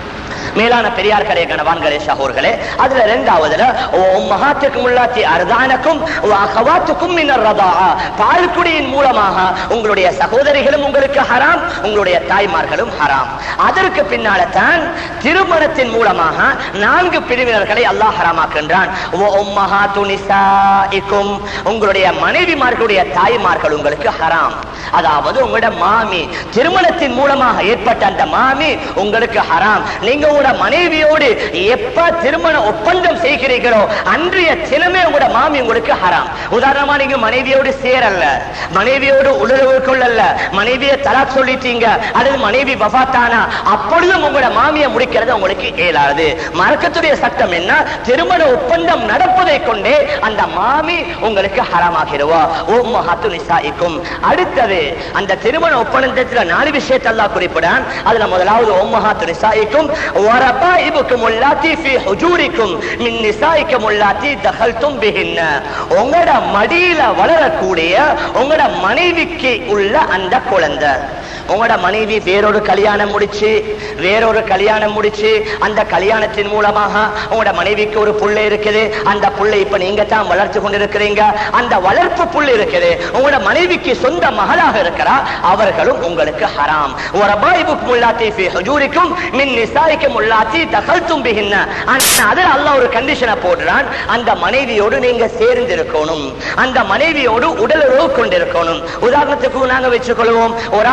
மேலான பெரியார்களே கணவான்களே சகோர்களே அதுல இரண்டாவதுல உம்மஹாத்துக்கும் உள்ளாத்தி அர்தானக்கும் அகவாத்துக்கும் மின்னர் ரதா பால்குடியின் மூலமாக உங்களுடைய சகோதரிகளும் உங்களுக்கு ஹராம் உங்களுடைய தாய்மார்களும் ஹராம் அதற்கு பின்னால தான் திருமணத்தின் மூலமாக நான்கு பிரிவினர்களை அல்லாஹ் ஹராமாக்கின்றான் உம்மஹாத்து நிசாஇக்கும் உங்களுடைய மனைவிமார்களுடைய தாய்மார்கள் உங்களுக்கு ஹராம் அதாவது உங்களோட மாமி திருமணத்தின் மூலமாக ஏற்பட்ட அந்த மாமி உங்களுக்கு ஹராம் நீங்க உங்களோட மனைவியோடு எப்ப திருமண ஒப்பந்தம் செய்கிறீர்களோ அன்றைய தினமே உங்களோட மாமி உங்களுக்கு ஹராம் உதாரணமா நீங்க மனைவியோடு சேரல்ல மனைவியோடு உணர்வு கொள்ளல மனைவியை தலாக் சொல்லிட்டீங்க அல்லது மனைவி வபாத்தானா அப்பொழுதும் உங்களோட மாமியை முடிக்கிறது உங்களுக்கு இயலாது மறக்கத்துடைய சட்டம் என்ன திருமண ஒப்பந்தம் நடப்பதை கொண்டே அந்த மாமி உங்களுக்கு ஹராமாகிடுவா ஓ மகாத்து நிசாயிக்கும் அடுத்தது அந்த திருமண ஒப்பந்தத்துல நாலு விஷயத்தை அல்லாஹ் குறிப்பிடான் அதுல முதலாவது ஓ மகாத்து நிசாயிக்கும் வரபாயிபுக்கும் உள்ளாத்தி ஃபி ஹுஜூரிக்கும் மின் நிசாயிக்கும் உள்ளாத்தி தகல்தும் பிஹின்ன உங்களோட மடியில வளரக்கூடிய உங்களோட மனைவிக்கு உள்ள அந்த குழந்தை உங்களோட மனைவி வேறொரு கல்யாணம் முடிச்சு வேறொரு கல்யாணம் முடிச்சு அந்த கல்யாணத்தின் மூலமாக உங்களோட மனைவிக்கு ஒரு புள்ள இருக்குது அந்த புள்ளை இப்ப நீங்க தான் வளர்த்து கொண்டிருக்கிறீங்க அந்த வளர்ப்பு புள்ள இருக்குது உங்களோட மனைவிக்கு சொந்த மகளாக இருக்கிறா அவர்களும் உங்களுக்கு ஹராம் வரபாயிபுக்கும் உள்ளாத்தி ஃபி ஹுஜூரிக்கும் மின் நிசாயிக்கும் உள்ளாத்தி தகல்தும் பிஹின்ன அதில் அல்லாஹ் ஒரு கண்டிஷனை போடுறான் அந்த மனைவியோடு நீங்க சேர்ந்து இருக்கணும் அந்த மனைவியோடு உடலுறவு கொண்டிருக்கணும் உதாரணத்துக்கு நாங்க வச்சுக்கொள்வோம் ஒரு ஆள் ஒரு பெண்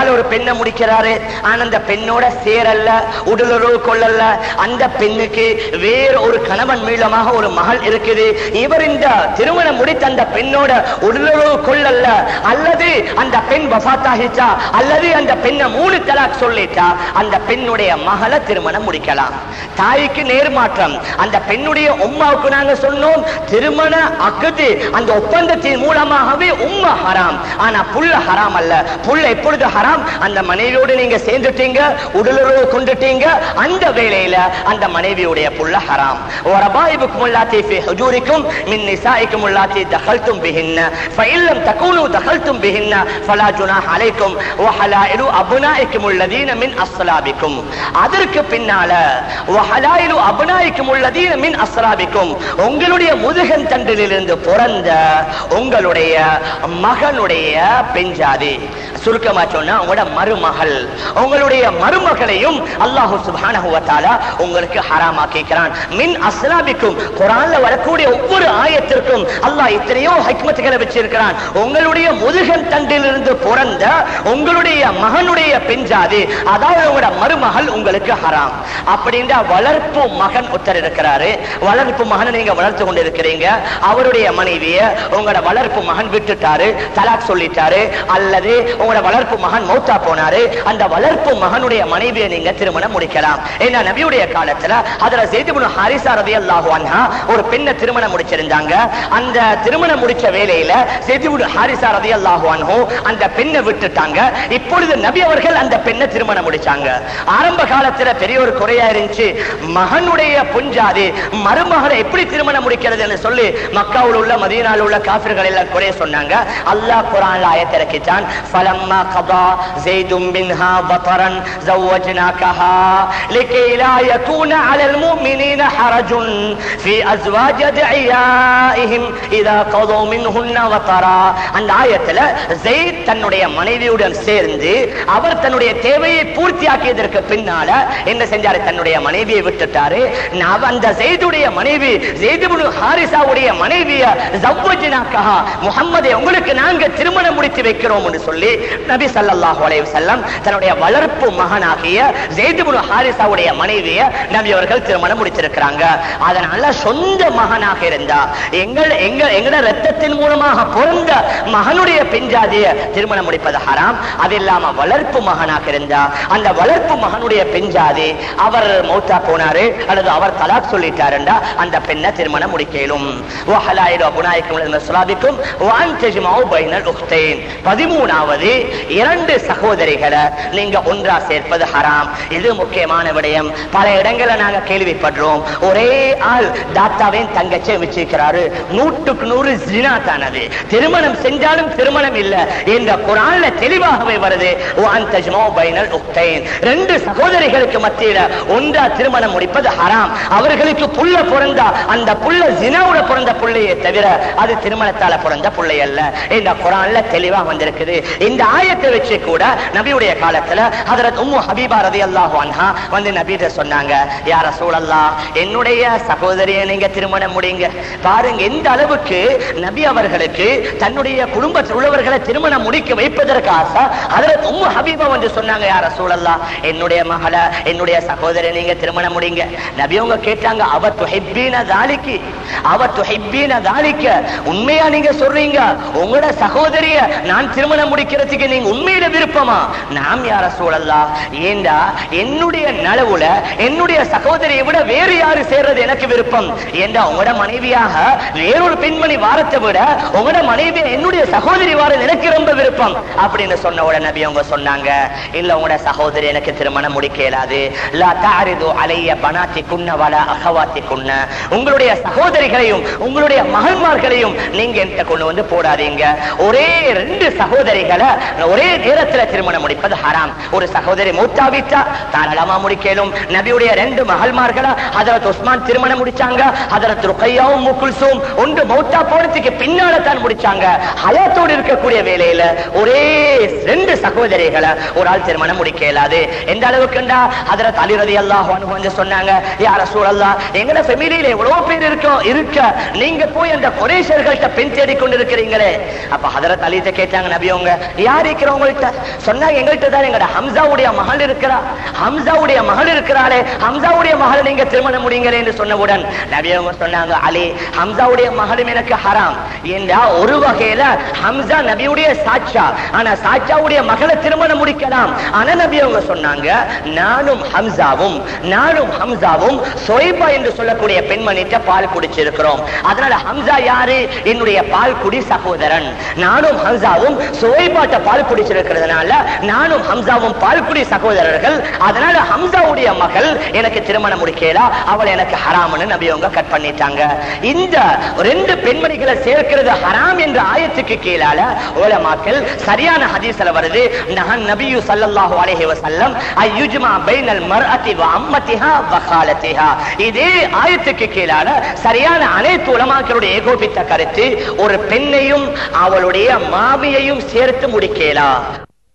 பெண்ணை முடிக்கிறாரு ஆனா அந்த பெண்ணோட சேரல்ல உடலுறவு கொள்ளல்ல அந்த பெண்ணுக்கு வேற ஒரு கணவன் மீளமாக ஒரு மகள் இருக்குது இவர் இந்த திருமணம் முடித்த அந்த பெண்ணோட உடலுறவு கொள்ளல்ல அல்லது அந்த பெண் வபாத்தாகிச்சா அல்லது அந்த பெண்ணை மூணு தலாக் சொல்லிட்டா அந்த பெண்ணுடைய மகளை திருமணம் முடிக்கலாம் தாய்க்கு நேர்மாற்றம் அந்த பெண்ணுடைய உம்மாவுக்கு நாங்க சொன்னோம் திருமண அக்கது அந்த ஒப்பந்தத்தின் மூலமாகவே உம்மா ஹராம் ஆனா புள்ள ஹராம் அல்ல புள்ள எப்பொழுது ஹராம் அந்த மனைவியோடு நீங்க சேர்ந்துட்டீங்க உடலுறவு கொண்டுட்டீங்க அந்த வேளையில அந்த மனைவியுடைய புள்ள ஹராம் وربائبكم اللاتي في حجوركم من نسائكم اللاتي دخلتم بهن فإن لم تكونوا دخلتم بهن فلا جناح عليكم وحلائل أبنائكم الذين من أصلابكم அதற்கு பின்னால وحلائل أبنائكم الذين من أصلابكم உங்களுடைய முதுகன் தண்டிலிருந்து பிறந்த உங்களுடைய மகனுடைய பெஞ்சாதி சுருக்கமா சொன்னா உங்களோட மருமகள் உங்களுடைய மருமகளையும் அல்லாஹு சுப்ஹானஹு வ தஆலா உங்களுக்கு ஹராமாக்கிக்கிறான் மின் அஸ்லாபிக்கும் குர்ஆன்ல வரக்கூடிய ஒவ்வொரு ஆயத்திற்கும் அல்லாஹ் எத்தனையோ ஹிக்மத்துகளை வச்சிருக்கிறான் உங்களுடைய முதுகன் தண்டிலிருந்து பிறந்த உங்களுடைய மகனுடைய பெஞ்சாதி அதாவது உங்களோட மருமகள் உங்களுக்கு ஹராம் அப்படின்ற வளர்ப்பு மகன் ஒருத்தர் இருக்கிறாரு வளர்ப்பு மகனை நீங்க வளர்த்து கொண்டு இருக்கிறீங்க அவருடைய மனைவிய உங்களோட வளர்ப்பு மகன் விட்டுட்டாரு தலாக் சொல்லிட்டாரு அல்லது உங்களோட வளர்ப்பு மகன் மௌத்தா போனாரு அந்த வளர்ப்பு மகனுடைய மனைவியை நீங்க திருமணம் முடிக்கலாம் ஏன்னா நபியுடைய காலத்துல அதுல செய்திபுன் ஹாரிசா ரலியல்லாஹு அன்ஹா ஒரு பெண்ணை திருமணம் முடிச்சிருந்தாங்க அந்த திருமணம் முடிச்ச வேலையில செய்திபுன் ஹாரிசா ரலியல்லாஹு அன்ஹு அந்த பெண்ணை விட்டுட்டாங்க இப்பொழுது நபி அவர்கள் அந்த பெண்ணை திருமணம் முடிச்சாங்க ஆரம்ப காலத்துல பெரிய ஒரு குறையா இருந்துச்சு மகனுடைய புஞ்சாதி மருமகளை எப்படி திருமணம் முடிக்கிறதுன்னு சொல்லி மக்காவில் உள்ள மதீனாவில் உள்ள காபிர்கள் எல்லாம் குறைய சொன்னாங்க அல்லாஹ் குரான்ல ஆயத்தை இறக்கிச்சான் فلما قضى زيد منها بطرا زوجناكها لكي لا يكون على المؤمنين حرج في ازواج ادعيائهم اذا قضوا منهن وطرا அந்த ஆயத்துல ஜெயித் தன்னுடைய மனைவியுடன் சேர்ந்து அவர் தன்னுடைய தேவையை பூர்த்தியாக்கியதற்கு பின்னால என்ன செஞ்சாரு தன்னுடைய மனைவியை விட்டுட்டாரு நான் அந்த ஜெயிதுடைய மனைவி ஜெயிதுபுனு ஹாரிசாவுடைய மனைவிய ஜவ்வஜினாக்கா முகம்மதை உங்களுக்கு நாங்க திருமணம் முடித்து வைக்கிறோம் என்று சொல்லி நபி ஸல்லல்லாஹு அலைஹி வஸல்லம் தன்னுடைய வளர்ப்பு மகனாகிய ஜெயிதுபுனு ஹாரிசாவுடைய மனைவிய நபி அவர்கள் திருமணம் முடித்திருக்கிறாங்க அதனால சொந்த மகனாக இருந்தா எங்கள் எங்க எங்கட ரத்தத்தின் மூலமாக பிறந்த மகனுடைய பெஞ்சாதிய திருமணம் முடிப்பது ஹராம் அது இல்லாம வளர்ப்பு மகனாக இருந்தா அந்த வளர்ப்பு மகனுடைய பெஞ்சாதி அவர் மௌத்தா போனாரு அல்லது அவர் தலாக் சொல்லிட்டாருண்டா அந்த பெண்ணை திருமணம் முடிக்கலும் வஹலாயிடு அபுனாய்க்கும் சுலாபிக்கும் வான் தஜ்மாவு பைனல் உக்தைன் பதிமூணாவது இரண்டு சகோதரிகளை நீங்க ஒன்றா சேர்ப்பது ஹராம் இது முக்கியமான விடயம் பல இடங்களை நாங்க கேள்விப்படுறோம் ஒரே ஆள் தாத்தாவின் தங்கச்சியை வச்சிருக்கிறாரு நூற்றுக்கு நூறு ஜினா தானது திருமணம் செஞ்சாலும் திருமணம் இல்ல இந்த குரான்ல தெளிவாகவே வருது வான் தஜ்மாவு பைனல் உக்தைன் ரெண்டு சகோதரிகளுக்கு மத்தியில ஒன்றா திருமணம் முடிப்பது ஹராம் அவர்களுக்கு புள்ள பிறந்தா அந்த புள்ள ஜினாவோட பிறந்த புள்ளையே தவிர அது திருமணத்தால பிறந்த புள்ளை அல்ல இந்த குரான்ல தெளிவா வந்திருக்குது இந்த ஆயத்தை வச்சு கூட நபியுடைய காலத்துல ஹதரத் உம்மு ஹபீபா ரலியல்லாஹு அன்ஹா வந்து நபிட்ட சொன்னாங்க யா ரசூலல்லாஹ் என்னுடைய சகோதரியை நீங்க திருமணம் முடிங்க பாருங்க எந்த அளவுக்கு நபி அவர்களுக்கு தன்னுடைய குடும்பத்தில் உள்ளவர்களை திருமணம் முடிக்க வைப்பதற்காக ஹதரத் உம்மு ஹபீபா வந்து சொன்னாங்க யா ரசூலல்லாஹ் என்னுடைய மகளை என்னுடைய சகோதரி நீங்க திருமணம் முடிங்க நபி அவங்க கேட்டாங்க அவ துஹிப்பீன தாலிக்கு அவ துஹிப்பீன தாலிக்க உண்மையா நீங்க சொல்றீங்க உங்களோட சகோதரிய நான் திருமணம் முடிக்கிறதுக்கு நீங்க உண்மையில விருப்பமா நாம் யார சூழல்லா ஏண்டா என்னுடைய நலவுல என்னுடைய சகோதரியை விட வேறு யாரு சேர்றது எனக்கு விருப்பம் ஏண்டா உங்களோட மனைவியாக வேறொரு பெண்மணி வாரத்தை விட உங்களோட மனைவி என்னுடைய சகோதரி வாரம் எனக்கு ரொம்ப விருப்பம் அப்படின்னு சொன்ன உடனே நபி அவங்க சொன்னாங்க இல்ல உங்களோட சகோதரி எனக்கு திருமணம் முடிக்க இயலாது லா தாரிது அலைய பனாத்தி குன்ன வல அகவாத்தி குன்ன உங்களுடைய சகோதரிகளையும் உங்களுடைய மகன்மார்களையும் நீங்க என்கிட்ட கொண்டு வந்து போடாதீங்க ஒரே ரெண்டு சகோதரிகளை ஒரே நேரத்துல திருமணம் முடிப்பது ஹராம் ஒரு சகோதரி மூத்தாவிட்டா தாராளமா முடிக்கலும் நபியுடைய ரெண்டு மகள்மார்களா ஹதரத் உஸ்மான் திருமணம் முடிச்சாங்க ஹதரத் ருக்கையாவும் முகுல்சும் ஒன்று மௌத்தா போனதுக்கு பின்னால தான் முடிச்சாங்க ஹயாத்தோடு இருக்கக்கூடிய வேலையில ஒரே ரெண்டு சகோதரிகளை ஒரு ஆள் திருமணம் முடிக்க இயலாது எந்த அளவுக்குண்டா ஹதரத் அலி ரதி அல்லாஹ் வந்து சொன்னாங்க யார சூழல்லா எங்கட ஃபெமிலியில எவ்வளவு பேர் இருக்கோம் இருக்க நீங்க போய் அந்த குரேஷர்கள்ட்ட பெண் தேடி கொண்டு இருக்கிறீங்களே அப்ப ஹதரத் அலிட்ட கேட்டாங்க நபி அவங்க யார் இருக்கிறவங்கள்ட்ட சொன்னாங்க எங்கள்கிட்ட தான் எங்கட ஹம்சாவுடைய மகள் இருக்கிறா ஹம்சாவுடைய மகள் இருக்கிறாளே ஹம்சாவுடைய மகளை நீங்க திருமணம் முடியுங்களே என்று சொன்னவுடன் நபி அவங்க சொன்னாங்க அலி ஹம்சாவுடைய மகளும் எனக்கு ஹராம் ஏண்டா ஒரு வகையில ஹம்சா நபியுடைய சாட்சா ஆனா சாட்சாவுடைய மகளை திருமணம் முடிக்கலாம் ஆனா நபி அவங்க சொன்னாங்க நானும் ஹம்சாவும் நானும் ஹம்சாவும் சொய்பா என்று சொல்லக்கூடிய பெண்மணிட்ட பால் குடிச்சிருக்கிறோம் அதனால ஹம்சா யாரு என்னுடைய பால் குடி சகோதரன் நானும் ஹம்சாவும் சுவைப்பாட்ட பால் குடிச்சிருக்கிறதுனால நானும் ஹம்சாவும் பால் குடி சகோதரர்கள் அதனால ஹம்சாவுடைய மகள் எனக்கு திருமணம் முடிக்கலா அவள் எனக்கு ஹராம்னு நபி அவங்க கட் பண்ணிட்டாங்க இந்த ரெண்டு பெண்மணிகளை சேர்க்கிறது ஹராம் என்ற ஆயத்துக்கு கீழால உலமாக்கள் சரியான ஹதீஸ்ல வருது நஹன் நபியு ஸல்லல்லாஹு அலைஹி வஸல்லம் அய்யுஜ்மா பைனல் மர்அதி வ அம்மத்திஹா வ காலத்திஹா இதே ஆயத்துக்கு கீழால சரியான அனைத்து உலமாக்களுடைய ஏகோபித்த கருத்து ஒரு பெண்ணையும் அவளுடைய மாமியையும் சேர்த்து முடிக்கலாம்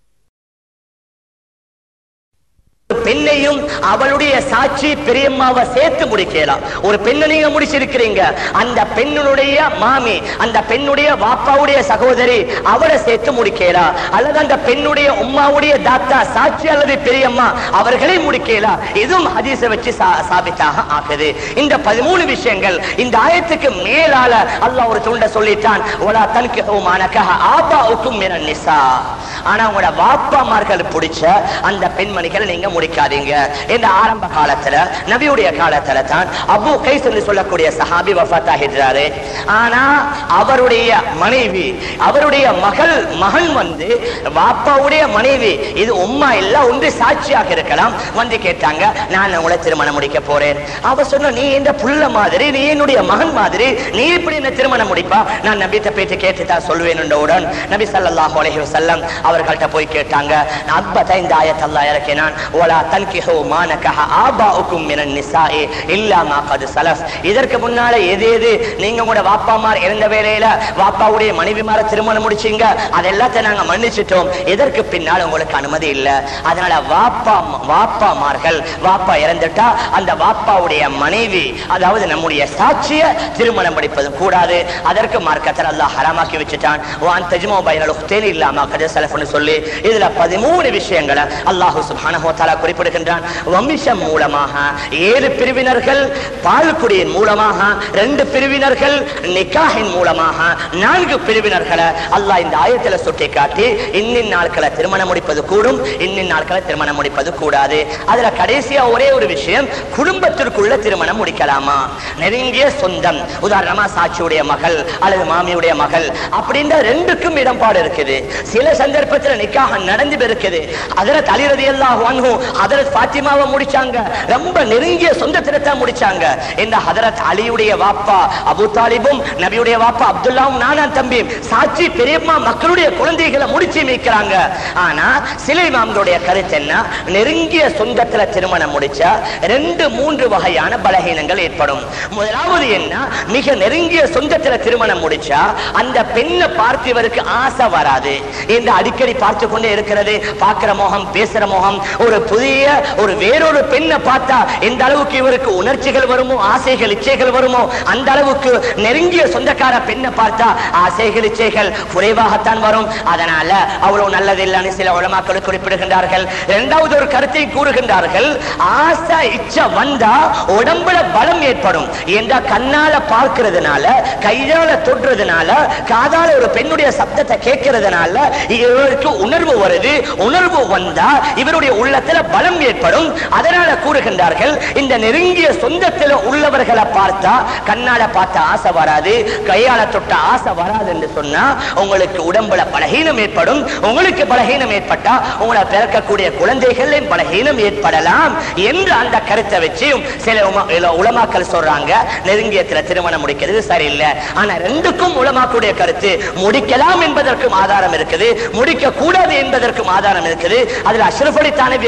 பெண்ணையும் அவளுடைய சாட்சி பெரியம்மாவை சேர்த்து முடிக்கலாம் ஒரு பெண்ணை நீங்க முடிச்சிருக்கிறீங்க அந்த பெண்ணுடைய மாமி அந்த பெண்ணுடைய வாப்பாவுடைய சகோதரி அவரை சேர்த்து முடிக்கலாம் அல்லது அந்த பெண்ணுடைய உம்மாவுடைய தாத்தா சாட்சி அல்லது பெரியம்மா அவர்களை முடிக்கலாம் இதுவும் ஹதீஸ வச்சு சா- சாபித்தாக ஆகுது இந்த பதிமூணு விஷயங்கள் இந்த ஆயத்துக்கு மேலால அல்லாஹ் ஒரு துண்ட சொல்லிட்டான் ஒலா தன்கிஹு மானகஹ ஆபாஉக்கும் மினன் நிசா ஆனா உங்களோட வாப்பாமார்கள் பிடிச்ச அந்த பெண்மணிகளை நீங்க முடிக்காதீங்க இந்த ஆரம்ப காலத்துல நபியுடைய காலத்துல தான் அபு கைஸ் என்று சொல்லக்கூடிய சஹாபி வஃபாத் ஆகின்றாரு ஆனா அவருடைய மனைவி அவருடைய மகள் மகன் வந்து வாப்பாவுடைய மனைவி இது உம்மா இல்ல ஒன்று சாட்சியாக இருக்கலாம் வந்து கேட்டாங்க நான் உங்களை திருமணம் முடிக்க போறேன் அவ சொன்ன நீ இந்த புள்ள மாதிரி நீ என்னுடைய மகன் மாதிரி நீ இப்படி என்ன திருமணம் முடிப்பா நான் நபித்த பேச்சு கேட்டு தான் சொல்வேன் என்றவுடன் நபி ஸல்லல்லாஹு அலைஹி வஸல்லம் அவர்கள்ட்ட போய் கேட்டாங்க அப்பத இந்த ஆயத் அல்லாஹ் இறக்கினான் வலா தன்கிஹு மா நகஹ ஆபாஉக்கும் மினன் நிசாஇ இல்லா மா கத் சலஃப் இதற்கு முன்னால எது எது நீங்க கூட வாப்பாமார் இறந்த வேளையில வாப்பாவுடைய மனைவிமார திருமணம் முடிச்சீங்க அதெல்லாத்தையும் நாங்க மன்னிச்சிட்டோம் இதற்கு பின்னால் உங்களுக்கு அனுமதி இல்ல அதனால வாப்பா வாப்பாமார்கள் வாப்பா இறந்துட்டா அந்த வாப்பாவுடைய மனைவி அதாவது நம்முடைய சாட்சிய திருமணம் படிப்பது கூடாது அதற்கு மார்க்கத்தில் அல்லாஹ் ஹராமாக்கி வச்சுட்டான் வான் தஜ்மோ பைனல் உக்தேன் இல்லாம கத சலஃப்னு சொல்லி இதுல பதிமூணு விஷயங்களை அல்லாஹு சுப்ஹானஹு வ தஆலா குறிப்பிடுகின்றான் வம்சம் மூலமாக ஏழு பிரிவினர்கள் பால்குடியின் மூலமாக ரெண்டு பிரிவினர்கள் நிக்காஹின் மூலமாக நான்கு பிரிவினர்களை அல்லாஹ் இந்த ஆயத்துல சுட்டி காட்டி இன்னின் நாட்களை திருமணம் முடிப்பது கூடும் இன்னின் நாட்களை திருமணம் முடிப்பது கூடாது அதுல கடைசியா ஒரே ஒரு விஷயம் குடும்பத்திற்குள்ள திருமணம் முடிக்கலாமா நெருங்கிய சொந்தம் உதாரணமா சாட்சியுடைய மகள் அல்லது மாமியுடைய மகள் அப்படின்ற ரெண்டுக்கும் இடம்பாடு இருக்குது சில சந்தர்ப்பத்துல நிக்காக நடந்து இருக்குது அதுல தலிரதி எல்லாம் வாங்கும் ஹதரத் பாத்திமாவை முடிச்சாங்க ரொம்ப நெருங்கிய சொந்தத்தில தான் முடிச்சாங்க இந்த ஹதரத் அலியுடைய வாப்பா அபு தாலிபும் நபியுடைய வாப்பா அப்துல்லாவும் நானா தம்பியும் சாட்சி பெரியம்மா மக்களுடைய குழந்தைகளை முடிச்சு மீக்கிறாங்க ஆனா சிலை மாமனுடைய கருத்து என்ன நெருங்கிய சொந்தத்துல திருமணம் முடிச்சா ரெண்டு மூன்று வகையான பலகீனங்கள் ஏற்படும் முதலாவது என்ன மிக நெருங்கிய சொந்தத்துல திருமணம் முடிச்சா அந்த பெண்ணை பார்த்து இவருக்கு ஆசை வராது என்று அடிக்கடி பார்த்து கொண்டே இருக்கிறது பார்க்கிற மோகம் பேசுற மோகம் ஒரு புதிய ஒரு வேறொரு பெண்ணை பார்த்தா எந்த அளவுக்கு இவருக்கு உணர்ச்சிகள் வருமோ ஆசைகள் இச்சைகள் வருமோ அந்த அளவுக்கு நெருங்கிய சொந்தக்கார பெண்ணை பார்த்தா ஆசைகள் இச்சைகள் குறைவாகத்தான் வரும் அதனால அவ்வளவு நல்லது இல்லைன்னு சில உலமாக்கள் குறிப்பிடுகின்றார்கள் இரண்டாவது ஒரு கருத்தை கூறுகின்றார்கள் ஆசை இச்சை வந்தா உடம்புல பலம் ஏற்படும் என்ற கண்ணால பார்க்கிறதுனால கையால தொடுறதுனால காதால ஒரு பெண்ணுடைய சப்தத்தை கேட்கறதுனால இவருக்கு உணர்வு வருது உணர்வு வந்தா இவருடைய உள்ளத்துல பலம் ஏற்படும் அதனால கூறுகின்றார்கள் இந்த நெருங்கிய சொந்தத்துல உள்ளவர்களை பார்த்தா கண்ணால பார்த்த ஆசை வராது கையால தொட்ட ஆசை வராது என்று சொன்னா உங்களுக்கு உடம்புல பலகீனம் ஏற்படும் உங்களுக்கு பலகீனம் ஏற்பட்டா உங்களை பிறக்கக்கூடிய குழந்தைகளின் பலகீனம் ஏற்படலாம் என்று அந்த கருத்தை வச்சு சில உம- இல- உலமாக்கள் சொல்றாங்க நெருங்கியத்துல திருமணம் முடிக்கிறது சரியில்லை ஆனா ரெண்டுக்கும் உலமாக்குடைய கருத்து முடிக்கலாம் என்பதற்கும் ஆதாரம் இருக்குது முடிக்க கூடாது என்பதற்கும் ஆதாரம் இருக்குது அதுல அஷ்ரஃப் அலி தானவி ரஹமத்துல்லா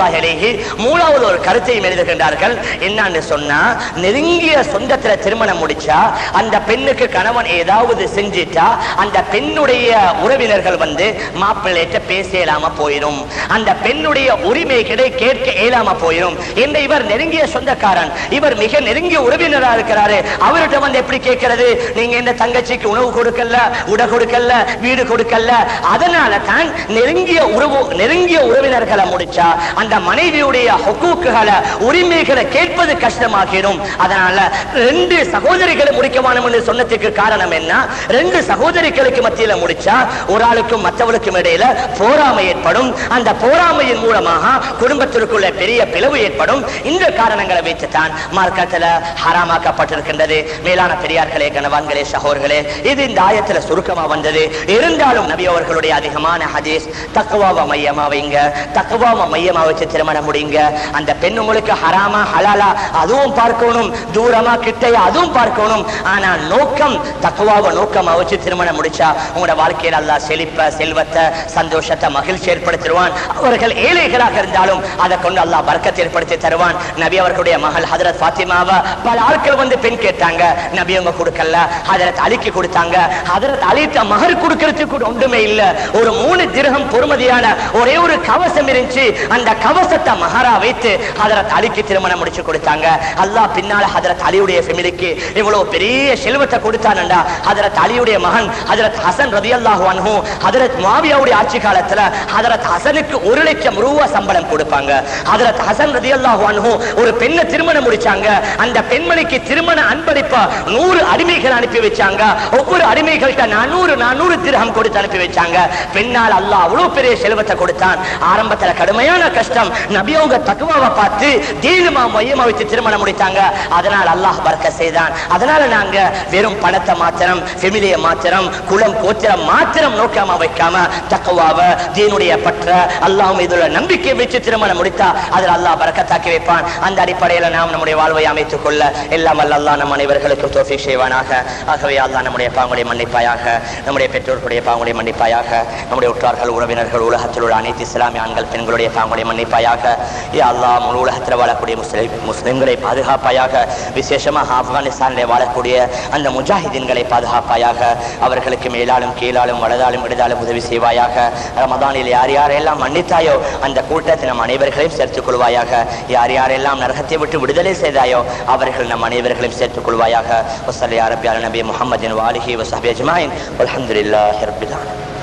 ரஹமத்துல்லாஹி அலைஹி மூணாவது ஒரு கருத்தையும் எழுதுகின்றார்கள் என்னன்னு சொன்னா நெருங்கிய சொந்தத்துல திருமணம் முடிச்சா அந்த பெண்ணுக்கு கணவன் ஏதாவது செஞ்சிட்டா அந்த பெண்ணுடைய உறவினர்கள் வந்து மாப்பிள்ளையிட்ட பேச இயலாம போயிடும் அந்த பெண்ணுடைய உரிமைகளை கேட்க இயலாம போயிடும் இந்த இவர் நெருங்கிய சொந்தக்காரன் இவர் மிக நெருங்கிய உறவினரா இருக்கிறாரு அவர்கிட்ட வந்து எப்படி கேட்கிறது நீங்க இந்த தங்கச்சிக்கு உணவு கொடுக்கல உட கொடுக்கல வீடு கொடுக்கல அதனால தான் நெருங்கிய உறவு நெருங்கிய உறவினர்களை முடிச்சா அந்த மனைவியுடைய ஹொக்கூக்குகளை உரிமைகளை கேட்பது கஷ்டமாகிடும் அதனால ரெண்டு சகோதரிகளை முடிக்க வேணும் என்று சொன்னதுக்கு காரணம் என்ன ரெண்டு சகோதரிகளுக்கு மத்தியில முடிச்சா ஒரு ஆளுக்கும் மற்றவளுக்கும் இடையில போராமை ஏற்படும் அந்த போராமையின் மூலமாக குடும்பத்திற்குள்ள பெரிய பிளவு ஏற்படும் இந்த காரணங்களை வைத்துத்தான் மார்க்கத்துல ஹராமாக்கப்பட்டிருக்கின்றது மேலான பெரியார்களே கணவான்களே சகோர்களே இது இந்த ஆயத்துல சுருக்கமா வந்தது இருந்தாலும் நபி அவர்களுடைய அதிகமான ஹதீஸ் தக்குவாவை மையமா வைங்க தக்குவாவை மையமா வச்சு திருமணம் முடிங்க அந்த பெண் உங்களுக்கு ஹராமா ஹலாலா அதுவும் பார்க்கணும் தூரமா கிட்டையா அதுவும் பார்க்கணும் ஆனா நோக்கம் தக்குவாவை நோக்கமா வச்சு திருமணம் முடிச்சா உங்களோட வாழ்க்கையில் அல்லாஹ் செழிப்ப செல்வத்தை சந்தோஷத்தை மகிழ்ச்சி ஏற்படுத்திடுவான் அவர்கள் ஏழைகளாக இருந்தாலும் அதை கொண்டு அல்லாஹ் பறக்கத்தை ஏற்படுத்தி தருவான் நபி அவர்களுடைய மகள் ஹதரத் ஃபாத்திமாவை பல ஆட்கள் வந்து பெண் கேட்டாங்க நபி அவங்க கொடுக்கல ஹதரத் அலிக்கு கொடுத்தாங்க ஹதரத் அலிட்ட மகர் கொடுக்கறதுக்கு கூட ஒன்றுமே இல்ல ஒரு மூணு திரகம் பொறுமதியான ஒரே ஒரு கவசம் இருந்துச்சு அந்த கவசத்தை மகாரா வைத்து ஹதரத் அலிக்கு திருமணம் முடிச்சு கொடுத்தாங்க அல்லாஹ் பின்னால ஹதரத் அலியுடைய ஃபெமிலிக்கு இவ்வளவு பெரிய செல்வத்தை கொடுத்தானண்டா ஹதரத் அலியுடைய மகன் ஹதரத் ஹசன் ரதியல்லாஹு அன்ஹு ஹதரத் மாவியாவுடைய ஆட்சி காலத்துல ஹதரத் ஹசனுக்கு ஒரு லட்சம் ரூபாய் சம்பளம் கொடுப்பாங்க ஹதரத் ஹசன் ரதியல்லாஹு அன்ஹு ஒரு பெண்ணை திருமணம் முடிச்சாங்க அந்த பெண்மணிக்கு திருமண அன்பளிப்பா நூறு அடிமைகள் அனுப்பி வச்சாங்க ஒவ்வொரு அடிமைகள்கிட்ட நானூறு நானூறு திருகம் கொடுத்து அனுப்பி வச்சாங்க பெண்ணால் அல்லாஹ் அவ்வளவு பெரிய செல்வத்தை கொடுத்தான் ஆரம்பத்துல கடுமையான கஷ்டம் நபியவங்க தக்குவாவை பார்த்து தீனுமா மையமா வச்சு திருமணம் முடித்தாங்க அதனால் அல்லாஹ் பறக்க செய்தான் அதனால நாங்க வெறும் பணத்தை மாத்திரம் ஃபெமிலிய மாத்திரம் குலம் கோத்திரம் மாத்திரம் நோக்காம வைக்காம தக்குவாவை தீனுடைய பற்ற அல்லாஹ் மீதுள்ள நம்பிக்கை வச்சு திருமணம் முடித்தா அதில் அல்லாஹ் பறக்கத்தாக்கி வைப்பான் அந்த அடிப்படையில நாம் நம்முடைய வாழ்வை அமைத்துக் கொள்ள எல்லாம் வல்ல அல்லாஹ் நம் அனைவர்களுக்கும் தோஃபிக் செய்வானாக ஆகவே அல்லாஹ் நம்முடைய பாவங்களை மன்னிப்பாயாக நம்முடைய பெற்றோர்களுடைய பாவங்களை மன்னிப்பாயாக நம்முடைய உற்றார்கள் உறவினர்கள் உலகத்தில் உள்ள அனைத்து இஸ்லாமிய ஆண்கள் பெண்களுடைய பாவங்களை மன்னிப்பாயாக யா அல்லாஹ் முழு உலகத்தில் வாழக்கூடிய முஸ்லிம் முஸ்லிம்களை பாதுகாப்பாயாக விசேஷமாக ஆப்கானிஸ்தானிலே வாழக்கூடிய அந்த முஜாஹிதீன்களை பாதுகாப்பாயாக அவர்களுக்கு மேலாலும் கீழாலும் வலதாலும் இடதாலும் உதவி செய்வாயாக ரமதானில் யார் யாரெல்லாம் மன்னித்தாயோ அந்த கூட்டத்தை நம் அனைவர்களையும் சேர்த்துக் கொள்வாயாக யார் யாரெல்லாம் நரகத்தை விட்டு விடுதலை செய்தாயோ அவர்கள் நம் அனைவர்களையும் சேர்த்துக் கொள்வாயாக வசல்லி அரபியால் நபி முகமதின் வாலிஹி வசஹபி அஜ்மாயின் அல்ஹம்துலில்லாஹி ரப்பில் ஆலமீன்